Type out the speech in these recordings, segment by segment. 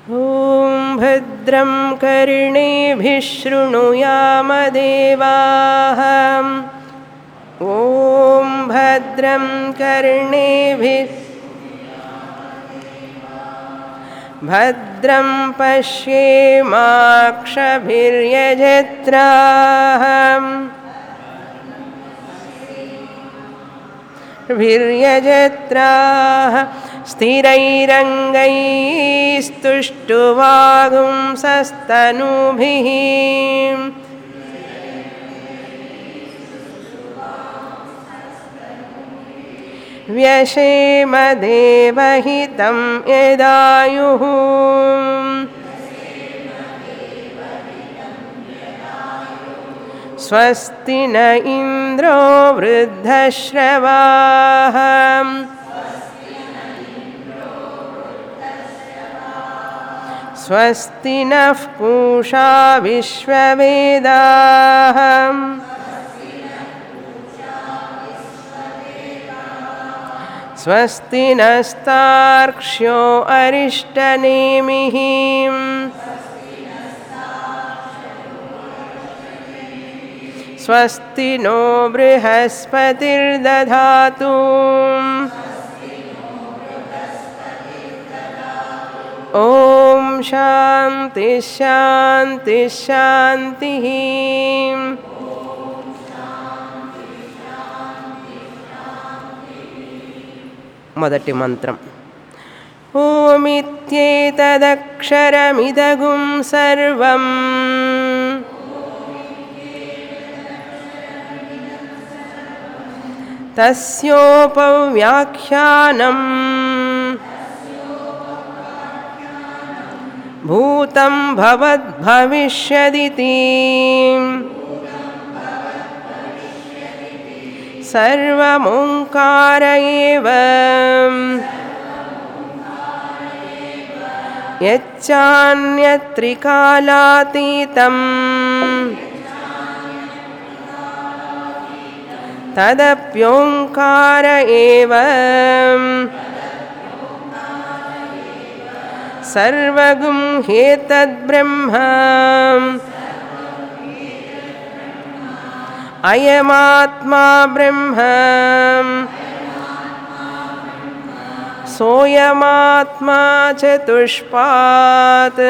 ॐ भद्रं कर्णेभिः शृणुयामदेवाः ॐ भद्रं कर्णेभिः भद्रं पश्येमाक्षभिर्यजत्राः भिर्यजत्राः स्थिरैरङ्गैस्तुष्टुवागुंसस्तनूभिः व्यशेमदेवहितं यदायुः स्वस्ति न इन्द्रो वृद्धश्रवाः स्वस्ति नः पूषा विश्ववेदाः स्वस्ति नस्तार्क्ष्यो अरिष्टनेमिः स्वस्ति नो बृहस्पतिर्दधातु ॐ शान्ति शान्ति शान्तिः మొదటి మంత్రం ఓమిత్యేతదక్షరమిదగుం సర్వం తస్యోపవ్యాఖ్యానం భూతం భవద్భవిష్యదితి सर्वमोङ्कार एव यच्चान्यत्रिकालातीतम् तदप्योङ्कार एव सर्वगुं ह्येतद्ब्रह्म अयमात्मा ब्रह्म सोऽयमात्मा चतुष्पात्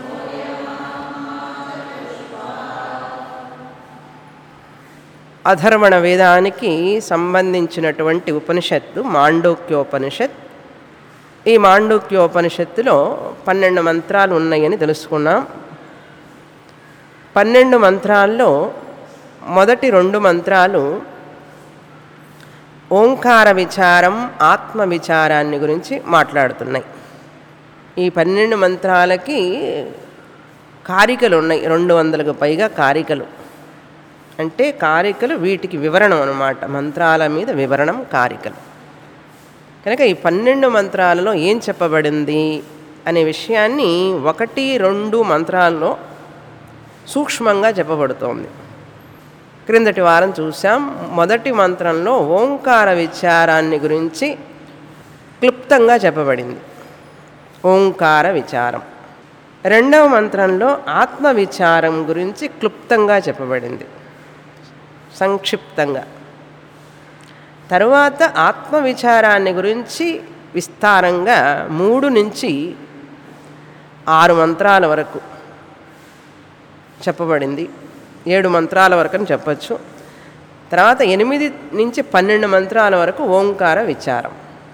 అధర్వణ వేదానికి సంబంధించినటువంటి ఉపనిషత్తు మాండూక్యోపనిషత్ ఈ మాండూక్యోపనిషత్తులో పన్నెండు మంత్రాలు ఉన్నాయని తెలుసుకున్నాం పన్నెండు మంత్రాల్లో మొదటి రెండు మంత్రాలు ఓంకార విచారం ఆత్మ విచారాన్ని గురించి మాట్లాడుతున్నాయి ఈ పన్నెండు మంత్రాలకి కారికలు ఉన్నాయి రెండు వందలకు పైగా కారికలు అంటే కారికలు వీటికి వివరణం అనమాట మంత్రాల మీద వివరణం కారికలు కనుక ఈ పన్నెండు మంత్రాలలో ఏం చెప్పబడింది అనే విషయాన్ని ఒకటి రెండు మంత్రాల్లో సూక్ష్మంగా చెప్పబడుతోంది క్రిందటి వారం చూసాం మొదటి మంత్రంలో ఓంకార విచారాన్ని గురించి క్లుప్తంగా చెప్పబడింది ఓంకార విచారం రెండవ మంత్రంలో ఆత్మ విచారం గురించి క్లుప్తంగా చెప్పబడింది సంక్షిప్తంగా తరువాత ఆత్మ విచారాన్ని గురించి విస్తారంగా మూడు నుంచి ఆరు మంత్రాల వరకు చెప్పబడింది ఏడు మంత్రాల వరకు అని చెప్పచ్చు తర్వాత ఎనిమిది నుంచి పన్నెండు మంత్రాల వరకు ఓంకార విచారం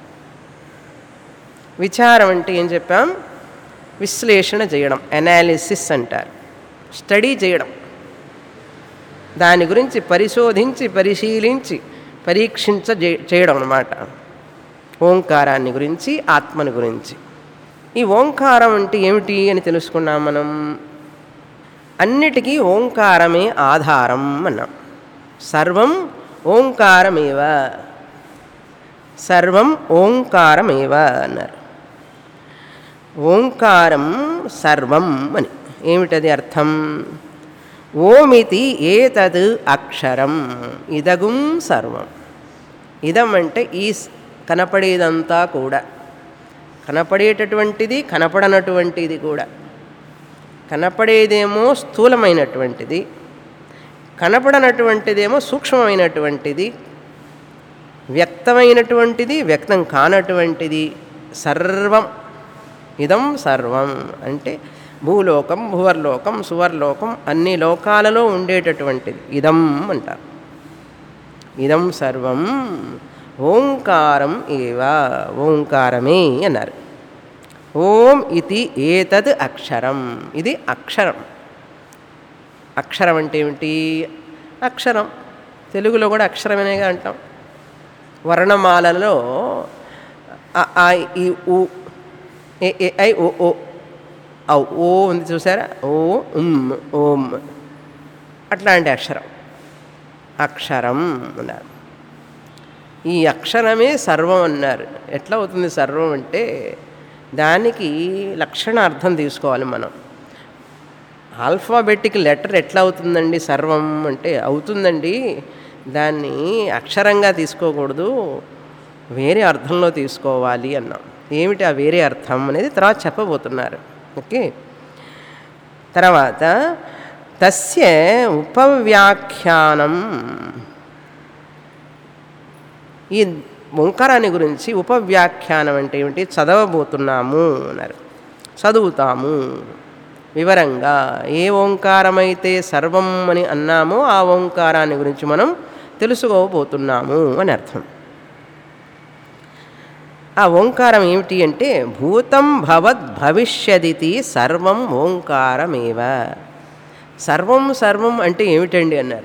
విచారం అంటే ఏం చెప్పాం విశ్లేషణ చేయడం అనాలిసిస్ అంటారు స్టడీ చేయడం దాని గురించి పరిశోధించి పరిశీలించి పరీక్షించ చేయడం అన్నమాట ఓంకారాన్ని గురించి ఆత్మని గురించి ఈ ఓంకారం అంటే ఏమిటి అని తెలుసుకున్నాం మనం అన్నిటికీ ఓంకారమే ఆధారం అన్నాం సర్వం ఓంకారమేవ సర్వం ఓంకారమేవ అన్నారు ఓంకారం సర్వం అని ఏమిటది అర్థం ఓమితి ఏతద్ అక్షరం ఇదగుం సర్వం ఇదం అంటే ఈ కనపడేదంతా కూడా కనపడేటటువంటిది కనపడనటువంటిది కూడా కనపడేదేమో స్థూలమైనటువంటిది కనపడనటువంటిదేమో సూక్ష్మమైనటువంటిది వ్యక్తమైనటువంటిది వ్యక్తం కానటువంటిది సర్వం ఇదం సర్వం అంటే భూలోకం భువర్లోకం సువర్లోకం అన్ని లోకాలలో ఉండేటటువంటిది ఇదం అంటారు ఇదం సర్వం ఓంకారం ఏవ ఓంకారమే అన్నారు ఓం ఇది ఏతద్ అక్షరం ఇది అక్షరం అక్షరం అంటే ఏమిటి అక్షరం తెలుగులో కూడా అక్షరమనేగా అంటాం వర్ణమాలలో అ, ఆ, ఈ ఉ ఏ ఏ ఐ ఓ ఓ ఔ ఓ ఉంది చూసారా ఓ ఉమ్ ఓం అట్లాంటి అక్షరం అక్షరం అన్నారు ఈ అక్షరమే సర్వం అన్నారు ఎట్లా అవుతుంది సర్వం అంటే దానికి లక్షణ అర్థం తీసుకోవాలి మనం ఆల్ఫాబెటిక్ లెటర్ ఎట్లా అవుతుందండి సర్వం అంటే అవుతుందండి దాన్ని అక్షరంగా తీసుకోకూడదు వేరే అర్థంలో తీసుకోవాలి అన్నాం ఏమిటి ఆ వేరే అర్థం అనేది తర్వాత చెప్పబోతున్నారు ఓకే తర్వాత తస్య ఉపవ్యాఖ్యానం ఈ ఓంకారాన్ని గురించి ఉపవ్యాఖ్యానం అంటే ఏమిటి చదవబోతున్నాము అన్నారు చదువుతాము వివరంగా ఏ ఓంకారమైతే సర్వం అని అన్నామో ఆ ఓంకారాన్ని గురించి మనం తెలుసుకోబోతున్నాము అని అర్థం ఆ ఓంకారం ఏమిటి అంటే భూతం భవద్ భవిష్యదితి సర్వం ఓంకారమేవ సర్వం సర్వం అంటే ఏమిటండి అన్నారు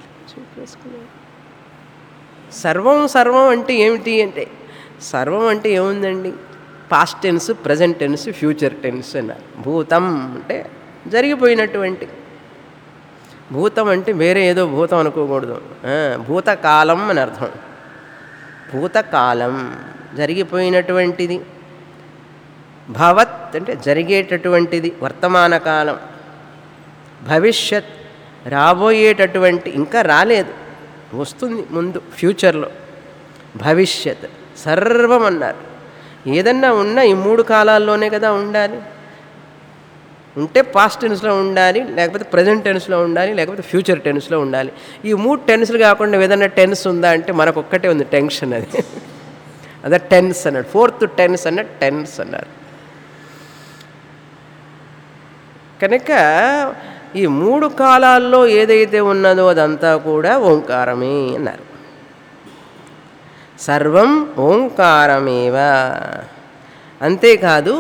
సర్వం సర్వం అంటే ఏమిటి అంటే సర్వం అంటే ఏముందండి past tense present tense future tense అన్నారు భూతం అంటే జరిగిపోయినటువంటి భూతం అంటే వేరే ఏదో భూతం అనుకోకూడదు ఆ, భూతకాలం అని అర్థం భూతకాలం జరిగిపోయినటువంటిది భవత్ అంటే జరిగేటటువంటిది వర్తమాన కాలం భవిష్యత్ రాబోయేటటువంటి ఇంకా రాలేదు వస్తుంది ముందు ఫ్యూచర్లో భవిష్యత్ సర్వం అన్నారు ఏదన్నా ఉన్నా ఈ మూడు కాలాల్లోనే కదా ఉండాలి ఉంటే పాస్ట్ టెన్స్లో ఉండాలి లేకపోతే ప్రజెంట్ టెన్స్లో ఉండాలి లేకపోతే ఫ్యూచర్ టెన్స్లో ఉండాలి ఈ మూడు టెన్స్లు కాకుండా ఏదైనా టెన్స్ ఉందా అంటే మనకు ఒక్కటే ఉంది టెన్షన్ అది అదే టెన్స్ అన్నాడు ఫోర్త్ టెన్స్ అన్నాడు టెన్స్ అన్నారు కనుక ఈ మూడు కాలాల్లో ఏదైతే ఉన్నదో అదంతా కూడా ఓంకారమే అన్నారు సర్వం ఓంకారమేవ అంతేకాదు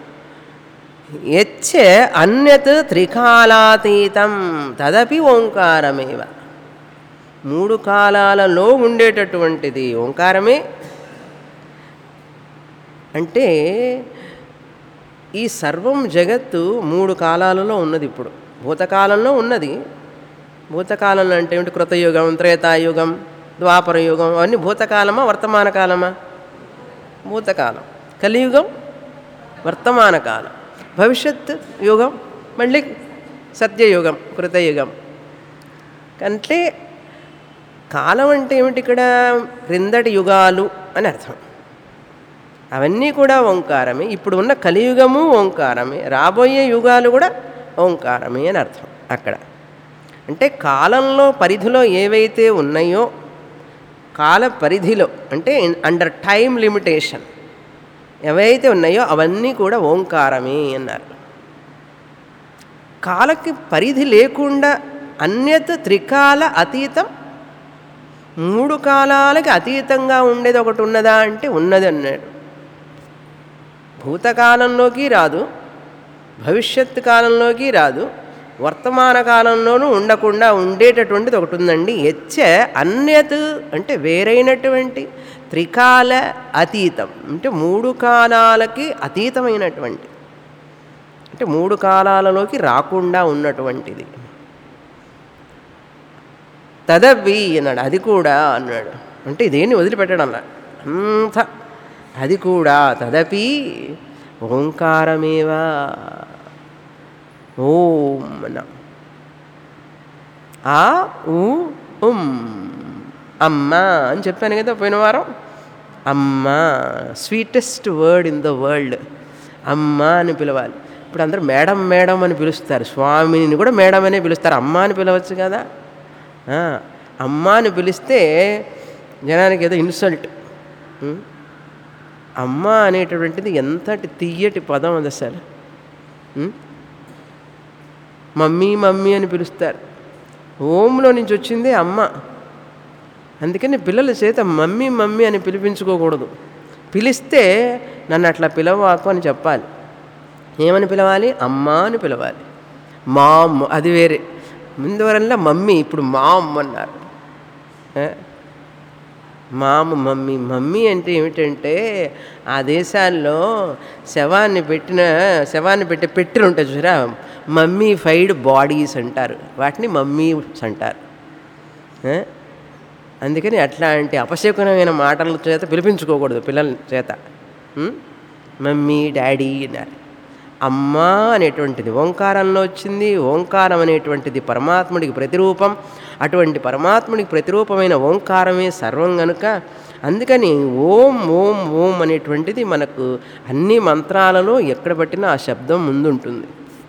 యచ్చ అన్యత్ త్రికాలాతీతం తదపి ఓంకారమేవ మూడు కాలాలలో ఉండేటటువంటిది ఓంకారమే అంటే ఈ సర్వం జగత్తు మూడు కాలాలలో ఉన్నది ఇప్పుడు భూతకాలంలో ఉన్నది భూతకాలంలో అంటే ఏమిటి కృతయుగం త్రేతాయుగం ద్వాపర యుగం అవన్నీ భూతకాలమా వర్తమాన కాలమా భూతకాలం కలియుగం వర్తమాన కాలం భవిష్యత్ యుగం మళ్ళీ సత్యయుగం కృతయుగం అంటే కాలం అంటే ఏమిటి ఇక్కడ క్రిందటి యుగాలు అని అర్థం అవన్నీ కూడా ఓంకారమే ఇప్పుడు ఉన్న కలియుగము ఓంకారమే రాబోయే యుగాలు కూడా ఓంకారమే అని అర్థం అక్కడ అంటే కాలంలో పరిధిలో ఏవైతే ఉన్నాయో కాల పరిధిలో అంటే అండర్ టైం లిమిటేషన్ ఏవైతే ఉన్నాయో అవన్నీ కూడా ఓంకారమే అన్నారు కాలకి పరిధి లేకుండా అన్యత త్రికాల అతీతం మూడు కాలాలకి అతీతంగా ఉండేది ఒకటి ఉన్నదా అంటే ఉన్నది అన్నాడు భూతకాలంలోకి రాదు భవిష్యత్ కాలంలోకి రాదు వర్తమాన కాలంలోనూ ఉండకుండా ఉండేటటువంటిది ఒకటి ఉందండి హెచ్చ అన్యత్ అంటే వేరైనటువంటి త్రికాల అతీతం అంటే మూడు కాలాలకి అతీతమైనటువంటి అంటే మూడు కాలాలలోకి రాకుండా ఉన్నటువంటిది తదవి అన్నాడు అది కూడా అన్నాడు అంటే ఇదేంటి వదిలిపెట్టడం అలా అంత అది కూడా తదపి ఓంకారమేవా ఓం అన్న ఆ ఊ ఉమ్ అమ్మ అని చెప్పాను కదా పోయిన వారం అమ్మ sweetest word in the world అమ్మ అని పిలవాలి ఇప్పుడు అందరూ మేడం మేడం అని పిలుస్తారు స్వామిని కూడా మేడం అనే పిలుస్తారు అమ్మ అని పిలవచ్చు కదా ఆ, అమ్మ అని పిలిస్తే జనానికి ఏదో ఇన్సల్ట్ ఉం? అమ్మ అనేటటువంటిది ఎంతటి తీయటి పదం అది అసలు ఉం? మమ్మీ మమ్మీ అని పిలుస్తారు ఓంలో నుంచి వచ్చిందే అమ్మ అందుకని పిల్లల చేత మమ్మీ మమ్మీ అని పిలిపించుకోకూడదు పిలిస్తే నన్ను అట్లా పిలవాకు అని చెప్పాలి ఏమని పిలవాలి అమ్మ అని పిలవాలి మామ్ అది వేరే ముందువరల్లా మమ్మీ ఇప్పుడు మామ్ అన్నారు ఏ? మామ మమ్మీ మమ్మీ అంటే ఏమిటంటే ఆ దేశాల్లో శవాన్ని పెట్టిన శవాన్ని పెట్టే పెట్టెలు ఉంటాయి చూసారా మమ్మీ ఫైడ్ బాడీస్ అంటారు వాటిని మమ్మీస్ అంటారు ఏ? అందుకని అట్లాంటి అపశకునమైన మాటల చేత పిలిపించుకోకూడదు పిల్లల చేత ఉం? మమ్మీ డాడీ అన్నారు అమ్మ అనేటువంటిది ఓంకారంలో వచ్చింది ఓంకారం అనేటువంటిది పరమాత్ముడికి ప్రతిరూపం అటువంటి పరమాత్ముడికి ప్రతిరూపమైన ఓంకారమే సర్వం గనుక అందుకని ఓం ఓం ఓం అనేటువంటిది మనకు అన్ని మంత్రాలలో ఎక్కడ పట్టినా ఆ శబ్దం ముందుంటుంది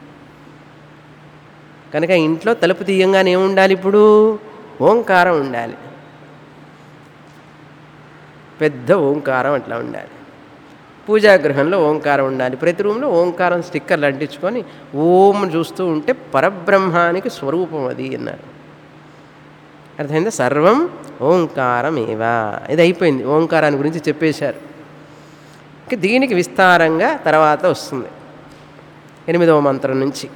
కనుక ఇంట్లో తలుపు తీయంగానే ఏముండాలి ఇప్పుడు ఓంకారం ఉండాలి పెద్ద ఓంకారం అట్లా ఉండాలి పూజాగృహంలో ఓంకారం ఉండాలి ప్రతి రూమ్లో ఓంకారం స్టిక్కర్లు అంటించుకొని ఓం చూస్తూ ఉంటే పరబ్రహ్మానికి స్వరూపం అది అన్నారు అర్థమైందా సర్వం ఓంకారమేవా ఇది అయిపోయింది ఓంకారాన్ని గురించి చెప్పేశారు ఇక దీనికి విస్తారంగా తర్వాత వస్తుంది ఎనిమిదవ మంత్రం నుంచి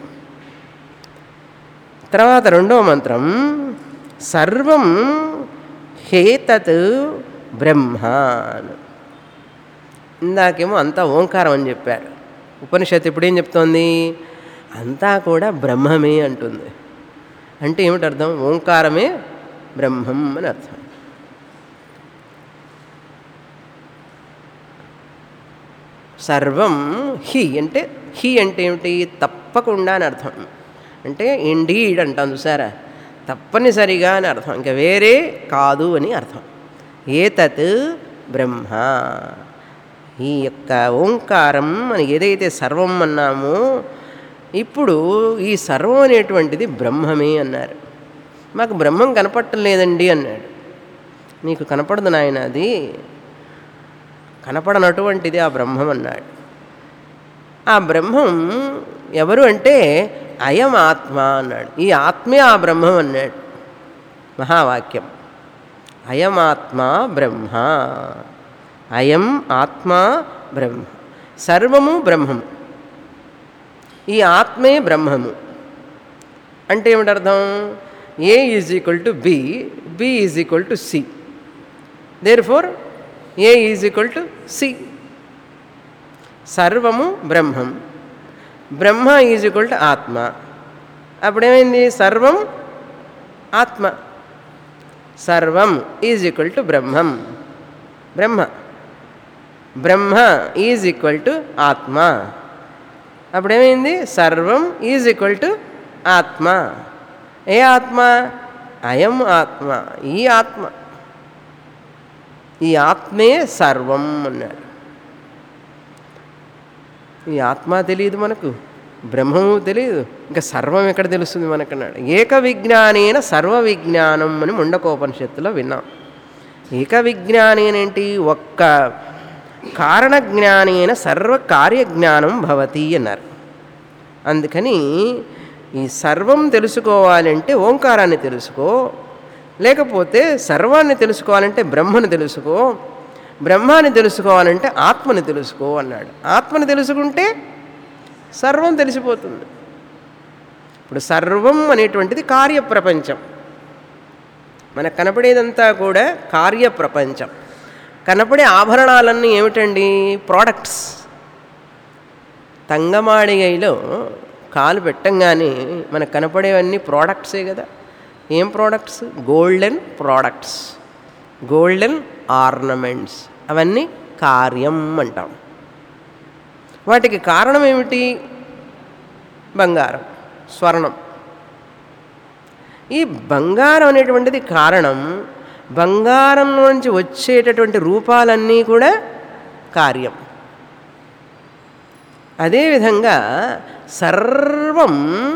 తర్వాత రెండవ మంత్రం సర్వం హేతత్ బ్రహ్మ అని. ఇందాకేమో అంతా ఓంకారం అని చెప్పారు ఉపనిషత్తు ఇప్పుడేం చెప్తోంది అంతా కూడా బ్రహ్మమే అంటుంది అంటే ఏమిటి అర్థం ఓంకారమే బ్రహ్మం అని అర్థం సర్వం హి అంటే హి అంటే ఏమిటి తప్పకుండా అని అర్థం అంటే ఇండీడ్ అంటాం చూసారా తప్పనిసరిగా అని అర్థం ఇంకా వేరే కాదు అని అర్థం ఏతత్ బ్రహ్మ ఈ యొక్క ఓంకారం అని ఏదైతే సర్వం అన్నామో ఇప్పుడు ఈ సర్వం అనేటువంటిది బ్రహ్మమే అన్నారు మాకు బ్రహ్మం కనపడటం లేదండి అన్నాడు నీకు కనపడదు నాయన అది కనపడనటువంటిది ఆ బ్రహ్మం అన్నాడు ఆ బ్రహ్మం ఎవరు అంటే అయం ఆత్మ అన్నాడు ఈ ఆత్మే ఆ బ్రహ్మం అన్నాడు మహావాక్యం అయమాత్మ బ్రహ్మ అయం ఆత్మ బ్రహ్మ సర్వము బ్రహ్మము ఈ ఆత్మే బ్రహ్మము అంటే ఏమిటి అర్థం A is equal to B B is equal to C therefore A is equal to C సర్వము బ్రహ్మం బ్రహ్మ ఈజ్ ఈక్వల్ టు ఆత్మ అప్పుడేమైంది సర్వం ఆత్మ సర్వం ఈజ్ ఈక్వల్ టు బ్రహ్మం బ్రహ్మ బ్రహ్మ ఈజ్ ఈక్వల్ టు ఆత్మ అప్పుడేమైంది సర్వం ఈజ్ ఈక్వల్ టు ఆత్మ ఏ ఆత్మ అయం ఆత్మ ఈ ఆత్మ ఈ ఆత్మే సర్వం అన్నాడు ఈ ఆత్మ తెలియదు మనకు బ్రహ్మము తెలియదు ఇంకా సర్వం ఎక్కడ తెలుస్తుంది మనకన్నాడు ఏక విజ్ఞానేన సర్వ విజ్ఞానం అని ముండకోపనిషత్తులో విన్నాం ఏక విజ్ఞానేనేంటి ఒక్క కారణ జ్ఞానేన సర్వ కార్యజ్ఞానం భవతి అన్నారు అందుకని ఈ సర్వం తెలుసుకోవాలంటే ఓంకారాన్ని తెలుసుకో లేకపోతే సర్వాన్ని తెలుసుకోవాలంటే బ్రహ్మను తెలుసుకో బ్రహ్మాన్ని తెలుసుకోవాలంటే ఆత్మని తెలుసుకో అన్నాడు ఆత్మని తెలుసుకుంటే సర్వం తెలిసిపోతుంది ఇప్పుడు సర్వం అనేటువంటిది కార్యప్రపంచం మనకు కనపడేదంతా కూడా కార్యప్రపంచం కనపడే ఆభరణాలన్నీ ఏమిటండి ప్రోడక్ట్స్ తంగమాడిగైలో కాలు పెట్టంగానే మనకు కనపడేవన్నీ ప్రోడక్ట్సే కదా ఏం products golden products golden ornaments అవన్నీ కార్యం అంటాం వాటికి కారణం ఏమిటి బంగారం స్వర్ణం ఈ బంగారం అనేటువంటిది కారణం బంగారంలో నుంచి వచ్చేటటువంటి రూపాలన్నీ కూడా కార్యం అదేవిధంగా సర్వం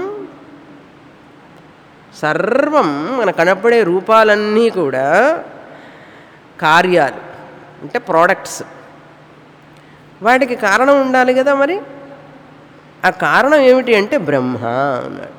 సర్వం మన కనపడే రూపాలన్నీ కూడా కార్యాలు అంటే ప్రోడక్ట్స్ వాటికి కారణం ఉండాలి కదా మరి ఆ కారణం ఏమిటి అంటే బ్రహ్మ అన్నాడు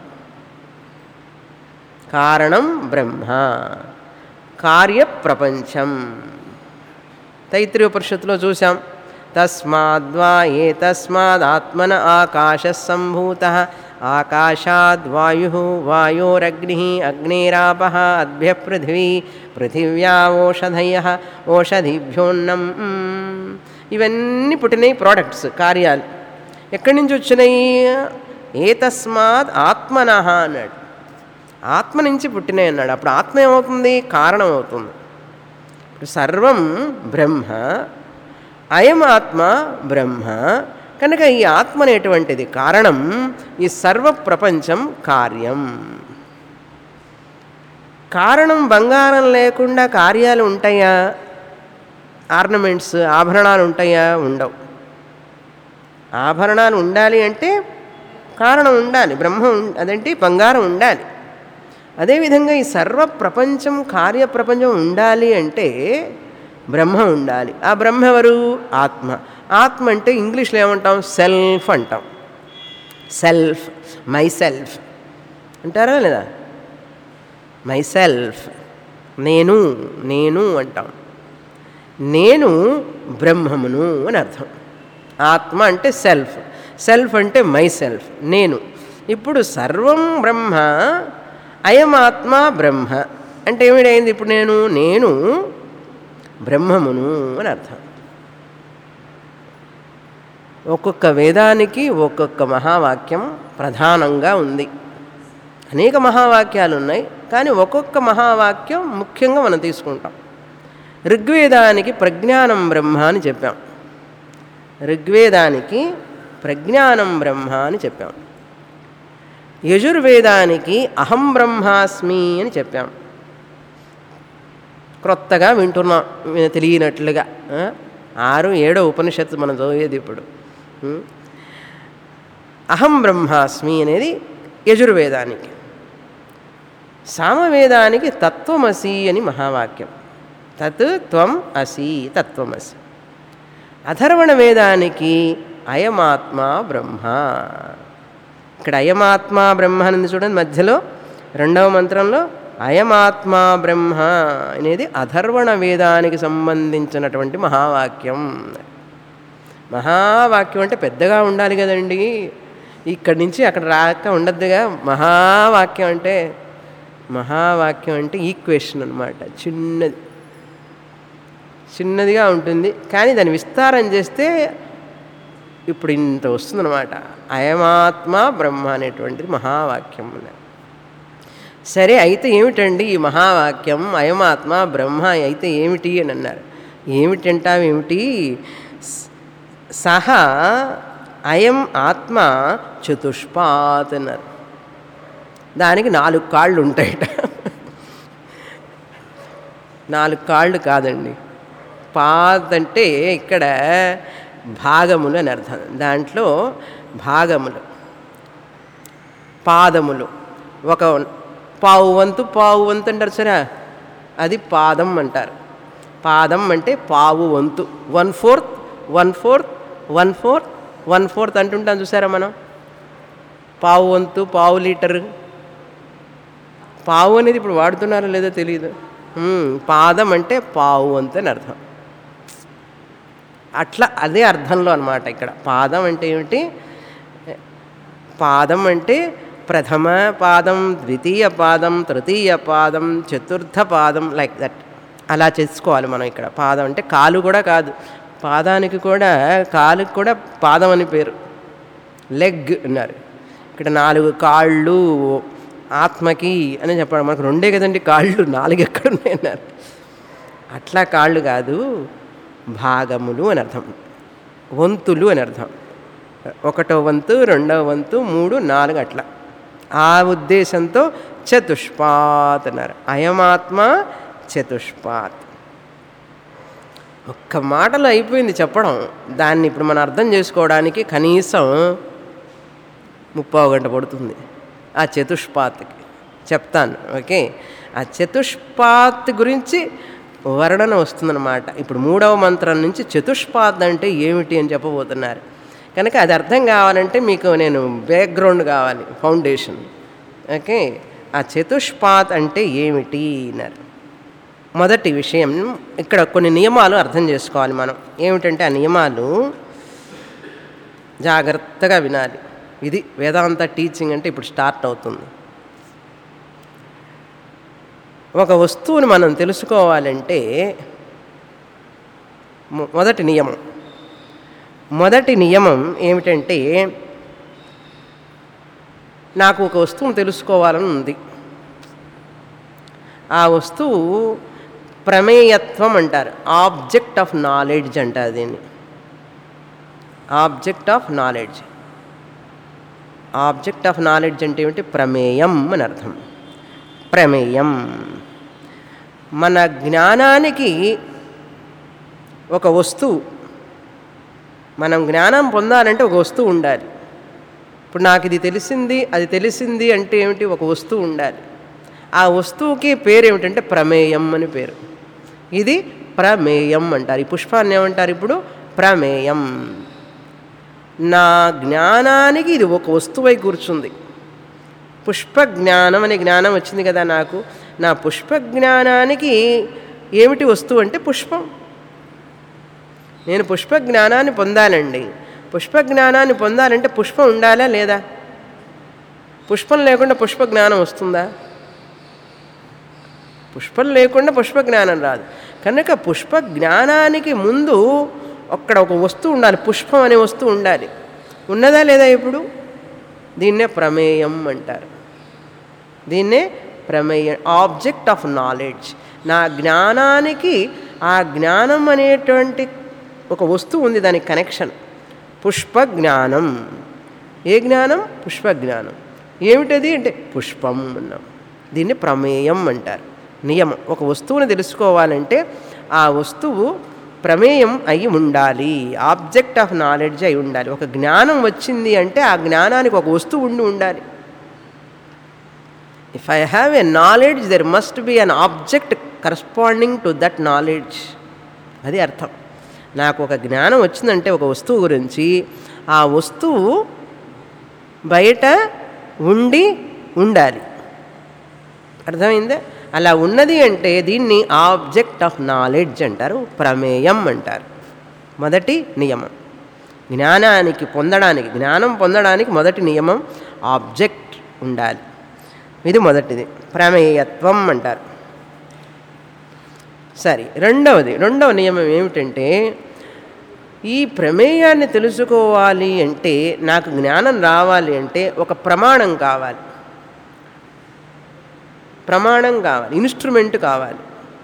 కారణం బ్రహ్మ కార్యప్రపంచం తైత్రీయోపనిషత్తులో చూసాం తస్మాద్వా ఏ తస్మాదాత్మన ఆకాశ సంభూత ఆకాశాద్వాయు వాయోరగ్ని అగ్నిరాప అద్భ్య పృథివీ పృథివ్యా ఓషధయ ఓషధిభ్యోన్నం ఇవన్నీ పుట్టినాయి ప్రోడక్ట్స్ కార్యాలు ఎక్కడి నుంచి వచ్చినాయి ఏ తస్మాత్ ఆత్మన అన్నాడు ఆత్మ నుంచి పుట్టినాయి అన్నాడు అప్పుడు ఆత్మ ఏమవుతుంది కారణం అవుతుంది ఇప్పుడు సర్వం బ్రహ్మ అయం ఆత్మ బ్రహ్మ కనుక ఈ ఆత్మ అనేటువంటిది కారణం ఈ సర్వ ప్రపంచం కార్యం కారణం బంగారం లేకుండా కార్యాలు ఉంటాయా ఆర్నమెంట్స్ ఆభరణాలు ఉంటాయా ఉండవు ఆభరణాలు ఉండాలి అంటే కారణం ఉండాలి బ్రహ్మ ఉం- అదేంటి బంగారం ఉండాలి అదేవిధంగా ఈ సర్వ ప్రపంచం కార్యప్రపంచం ఉండాలి అంటే బ్రహ్మ ఉండాలి ఆ బ్రహ్మ ఎవరు ఆత్మ ఆత్మ అంటే ఇంగ్లీష్లో ఏమంటాం సెల్ఫ్ అంటాం సెల్ఫ్ మై సెల్ఫ్ అంటారా లేదా మై సెల్ఫ్ నేను నేను అంటాం నేను బ్రహ్మమును అని అర్థం ఆత్మ అంటే సెల్ఫ్ సెల్ఫ్ అంటే మై సెల్ఫ్ నేను ఇప్పుడు సర్వం బ్రహ్మ అయం ఆత్మ బ్రహ్మ అంటే ఏమిటైంది ఇప్పుడు నేను నేను బ్రహ్మమును అని అర్థం ఒక్కొక్క వేదానికి ఒక్కొక్క మహావాక్యం ప్రధానంగా ఉంది అనేక మహావాక్యాలు ఉన్నాయి కానీ ఒక్కొక్క మహావాక్యం ముఖ్యంగా మనం తీసుకుంటాం ఋగ్వేదానికి ప్రజ్ఞానం బ్రహ్మ అని చెప్పాం ఋగ్వేదానికి ప్రజ్ఞానం బ్రహ్మ అని చెప్పాం యజుర్వేదానికి అహం బ్రహ్మాస్మి అని చెప్పాం క్రొత్తగా వింటున్నాం వి- తెలియనట్లుగా ఆ? ఆరు ఏడో ఉపనిషత్తు మనం చదివేది ఇప్పుడు ఉం? అహం బ్రహ్మాస్మి అనేది యజుర్వేదానికి సామవేదానికి తత్వమసి అని మహావాక్యం తత్ త్వం అసి తత్వమసి అథర్వణ వేదానికి అయమాత్మ బ్రహ్మ ఇక్కడ అయమాత్మ బ్రహ్మ అని చూడండి మధ్యలో రెండవ మంత్రంలో అయమాత్మ బ్రహ్మ అనేది అథర్వణ వేదానికి సంబంధించినటువంటి మహావాక్యం మహావాక్యం అంటే పెద్దగా ఉండాలి కదండి ఇక్కడి నుంచి అక్కడ రాక ఉండద్దుగా మహావాక్యం అంటే మహావాక్యం అంటే ఈక్వేషన్ అనమాట చిన్నది చిన్నదిగా ఉంటుంది కానీ దాన్ని విస్తారం చేస్తే ఇప్పుడు ఇంత వస్తుందన్నమాట అయమాత్మ బ్రహ్మ అనేటువంటిది మహావాక్యం ఉన్నది సరే అయితే ఏమిటండి ఈ మహావాక్యం అయమాత్మ బ్రహ్మ అయితే ఏమిటి అని అన్నారు ఏమిటంటావేమిటి స- సహా అయం ఆత్మ చతుష్పాత్ అన్నారు దానికి నాలుగు కాళ్ళు ఉంటాయట నాలుగు కాళ్ళు కాదండి పాద్ అంటే ఇక్కడ భాగములు అని అర్థం దాంట్లో భాగములు పాదములు ఒక పావు వంతు పావు వంతు అంటారు సరే అది పాదం అంటారు పాదం అంటే పావు వంతు one fourth one fourth one fourth one fourth అంటుంటాం చూసారా మనం పావు వంతు పావు లీటరు పావు అనేది ఇప్పుడు వాడుతున్నారో లేదో తెలియదు మ్మ్, పాదం అంటే పావు వంతు అని అర్థం అట్లా అదే అర్థంలో అనమాట ఇక్కడ పాదం అంటే ఏమిటి పాదం అంటే ప్రథమ పాదం ద్వితీయ పాదం తృతీయ పాదం చతుర్థ పాదం లైక్ దట్ అలా చేసుకోవాలి మనం ఇక్కడ పాదం అంటే కాలు కూడా కాదు పాదానికి కూడా కాలుకి కూడా పాదం అని పేరు లెగ్ అన్నారు ఇక్కడ నాలుగు కాళ్ళు ఆత్మకి అని చెప్పడం మనకు రెండే కదండి కాళ్ళు నాలుగు ఎక్కడ ఉన్నాయి అన్నారు అట్లా కాళ్ళు కాదు భాగములు అని అర్థం వంతులు అని అర్థం ఒకటో వంతు రెండవ వంతు మూడు నాలుగు అట్లా ఆ ఉద్దేశంతో చతుష్పాత్ అన్నారు అయమాత్మ చతుష్పాత్ ఒక్క మాటలో అయిపోయింది చెప్పడం దాన్ని ఇప్పుడు మనం అర్థం చేసుకోవడానికి కనీసం ముప్పావు గంట పడుతుంది ఆ చతుష్పాత్కి చెప్తాను ఓకే ఆ చతుష్పాత్ గురించి వర్ణన వస్తుందన్నమాట ఇప్పుడు మూడవ మంత్రం నుంచి చతుష్పాత్ అంటే ఏమిటి అని చెప్పబోతున్నారు కనుక అది అర్థం కావాలంటే మీకు నేను బ్యాక్గ్రౌండ్ కావాలి ఫౌండేషన్ ఓకే ఆ చతుష్పాత్ అంటే ఏమిటి అన్నారు మొదటి విషయం ఇక్కడ కొన్ని నియమాలు అర్థం చేసుకోవాలి మనం ఏమిటంటే ఆ నియమాలు జాగ్రత్తగా వినాలి ఇది వేదాంత టీచింగ్ అంటే ఇప్పుడు స్టార్ట్ అవుతుంది ఒక వస్తువుని మనం తెలుసుకోవాలంటే మొ- మొదటి నియమం మొదటి నియమం ఏమిటంటే నాకు ఒక వస్తువును తెలుసుకోవాలని ఉంది ఆ వస్తువు ప్రమేయత్వం అంటారు ఆబ్జెక్ట్ ఆఫ్ నాలెడ్జ్ అంటారు దీన్ని object of knowledge object of knowledge అంటే ఏమిటి ప్రమేయం అని అర్థం ప్రమేయం మన జ్ఞానానికి ఒక వస్తువు మనం జ్ఞానం పొందాలంటే ఒక వస్తువు ఉండాలి ఇప్పుడు నాకు ఇది తెలిసింది అది తెలిసింది అంటే ఏమిటి ఒక వస్తువు ఉండాలి ఆ వస్తువుకి పేరు ఏమిటంటే ప్రమేయం అని పేరు ఇది ప్రమేయం అంటారు ఈ పుష్పాన్ని ఏమంటారు ఇప్పుడు ప్రమేయం నా జ్ఞానానికి ఇది ఒక వస్తువై కూర్చుంది పుష్ప జ్ఞానం అనే జ్ఞానం వచ్చింది కదా నాకు నా పుష్ప జ్ఞానానికి ఏమిటి వస్తువు అంటే పుష్పం నేను పుష్ప జ్ఞానాన్ని పొందాలండి పుష్ప జ్ఞానాన్ని పొందాలంటే పుష్పం ఉండాలా లేదా పుష్పం లేకుండా పుష్ప జ్ఞానం వస్తుందా పుష్పం లేకుండా పుష్ప జ్ఞానం రాదు కనుక పుష్ప జ్ఞానానికి ముందు అక్కడ ఒక వస్తువు ఉండాలి పుష్పం అనే వస్తువు ఉండాలి ఉన్నదా లేదా ఇప్పుడు దీన్నే ప్రమేయం అంటారు దీన్నే ప్రమేయం ఆబ్జెక్ట్ ఆఫ్ నాలెడ్జ్ నా జ్ఞానానికి ఆ జ్ఞానం అనేటువంటి ఒక వస్తువు ఉంది దానికి కనెక్షన్ పుష్ప జ్ఞానం ఏ జ్ఞానం పుష్ప జ్ఞానం ఏమిటది అంటే పుష్పం అన్నాం దీన్ని ప్రమేయం అంటారు నియమం ఒక వస్తువుని తెలుసుకోవాలంటే ఆ వస్తువు ప్రమేయం అయి ఉండాలి ఆబ్జెక్ట్ ఆఫ్ నాలెడ్జ్ అయి ఉండాలి ఒక జ్ఞానం వచ్చింది అంటే ఆ జ్ఞానానికి ఒక వస్తువు ఉండి ఉండాలి if I have a knowledge there must be an object corresponding to that knowledge అది అర్థం నాకు ఒక జ్ఞానం వచ్చిందంటే ఒక వస్తువు గురించి ఆ వస్తువు బయట ఉండి ఉండాలి అర్థమైందా అలా ఉన్నది అంటే దీన్ని ఆబ్జెక్ట్ ఆఫ్ నాలెడ్జ్ అంటారు ప్రమేయం అంటారు మొదటి నియమం జ్ఞానానికి పొందడానికి జ్ఞానం పొందడానికి మొదటి నియమం ఆబ్జెక్ట్ ఉండాలి ఇది మొదటిది ప్రమేయత్వం అంటారు సరే రెండవది రెండవ నియమం ఏమిటంటే ఈ ప్రమేయాన్ని తెలుసుకోవాలి అంటే నాకు జ్ఞానం రావాలి అంటే ఒక ప్రమాణం కావాలి ప్రమాణం కావాలి ఇన్స్ట్రుమెంట్ కావాలి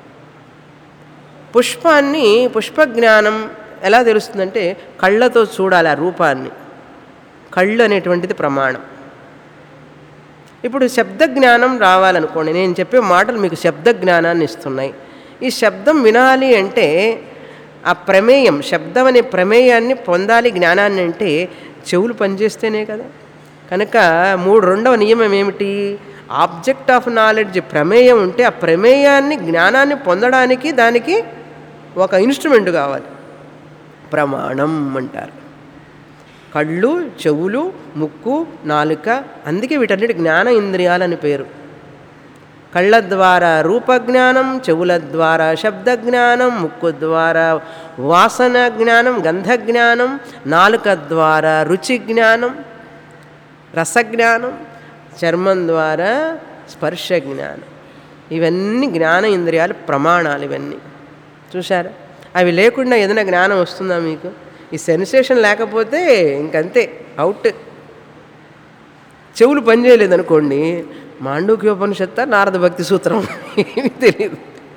పుష్పాన్ని పుష్పజ్ఞానం ఎలా తెలుస్తుందంటే కళ్ళతో చూడాలి ఆ రూపాన్ని కళ్ళు అనేటువంటిది ప్రమాణం ఇప్పుడు శబ్ద జ్ఞానం రావాలనుకోండి నేను చెప్పే మాటలు మీకు శబ్ద జ్ఞానాన్ని ఇస్తున్నాయి ఈ శబ్దం వినాలి అంటే ఆ ప్రమేయం శబ్దం అనే ప్రమేయాన్ని పొందాలి జ్ఞానాన్ని అంటే చెవులు పనిచేస్తేనే కదా కనుక మూడు రెండవ నియమం ఏమిటి ఆబ్జెక్ట్ ఆఫ్ నాలెడ్జ్ ప్రమేయం ఉంటే ఆ ప్రమేయాన్ని జ్ఞానాన్ని పొందడానికి దానికి ఒక ఇన్స్ట్రుమెంట్ కావాలి ప్రమాణం అంటారు కళ్ళు చెవులు ముక్కు నాలుక అందుకే వీటన్నిటి జ్ఞాన ఇంద్రియాలని పేరు కళ్ళ ద్వారా రూపజ్ఞానం చెవుల ద్వారా శబ్ద జ్ఞానం ముక్కు ద్వారా వాసన జ్ఞానం గంధ జ్ఞానం నాలుక ద్వారా రుచి జ్ఞానం రసజ్ఞానం చర్మం ద్వారా స్పర్శ జ్ఞానం ఇవన్నీ జ్ఞాన ఇంద్రియాలు ప్రమాణాలు ఇవన్నీ చూసారా అవి లేకుండా ఏదైనా జ్ఞానం వస్తుందా మీకు ఈ సెన్సేషన్ లేకపోతే ఇంకంతే అవుట్ చెవులు పనిచేయలేదనుకోండి మాండూక్యోపనిషత్త నారద భక్తి సూత్రం ఏమీ తెలియదు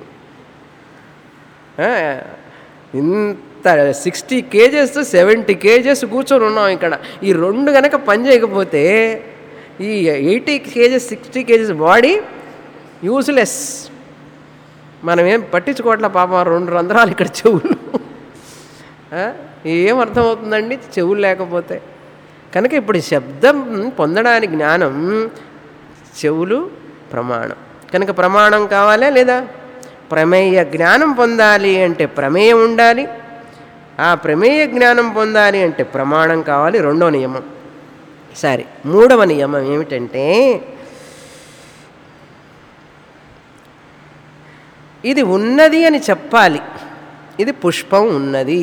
ఆ, ఇంత సిక్స్టీ కేజెస్ సెవెంటీ కేజెస్ కూర్చొని ఉన్నాం ఇక్కడ ఈ రెండు కనుక పని చేయకపోతే ఈ eighty KGs sixty KGs body useless మనం ఏం పట్టించుకోవట్లే పాపం ఆ రెండు రంధ్రాలు ఇక్కడ చెవులు ఆ? ఏం అర్థమవుతుందండి చెవులు లేకపోతే కనుక ఇప్పుడు శబ్దం పొందడానికి జ్ఞానం చెవులు ప్రమాణం కనుక ప్రమాణం కావాలా లేదా ప్రమేయ జ్ఞానం పొందాలి అంటే ప్రమేయం ఉండాలి ఆ ప్రమేయ జ్ఞానం పొందాలి అంటే ప్రమాణం కావాలి రెండో నియమం సరే మూడవ నియమం ఏమిటంటే ఇది ఉన్నది అని చెప్పాలి ఇది పుష్పం ఉన్నది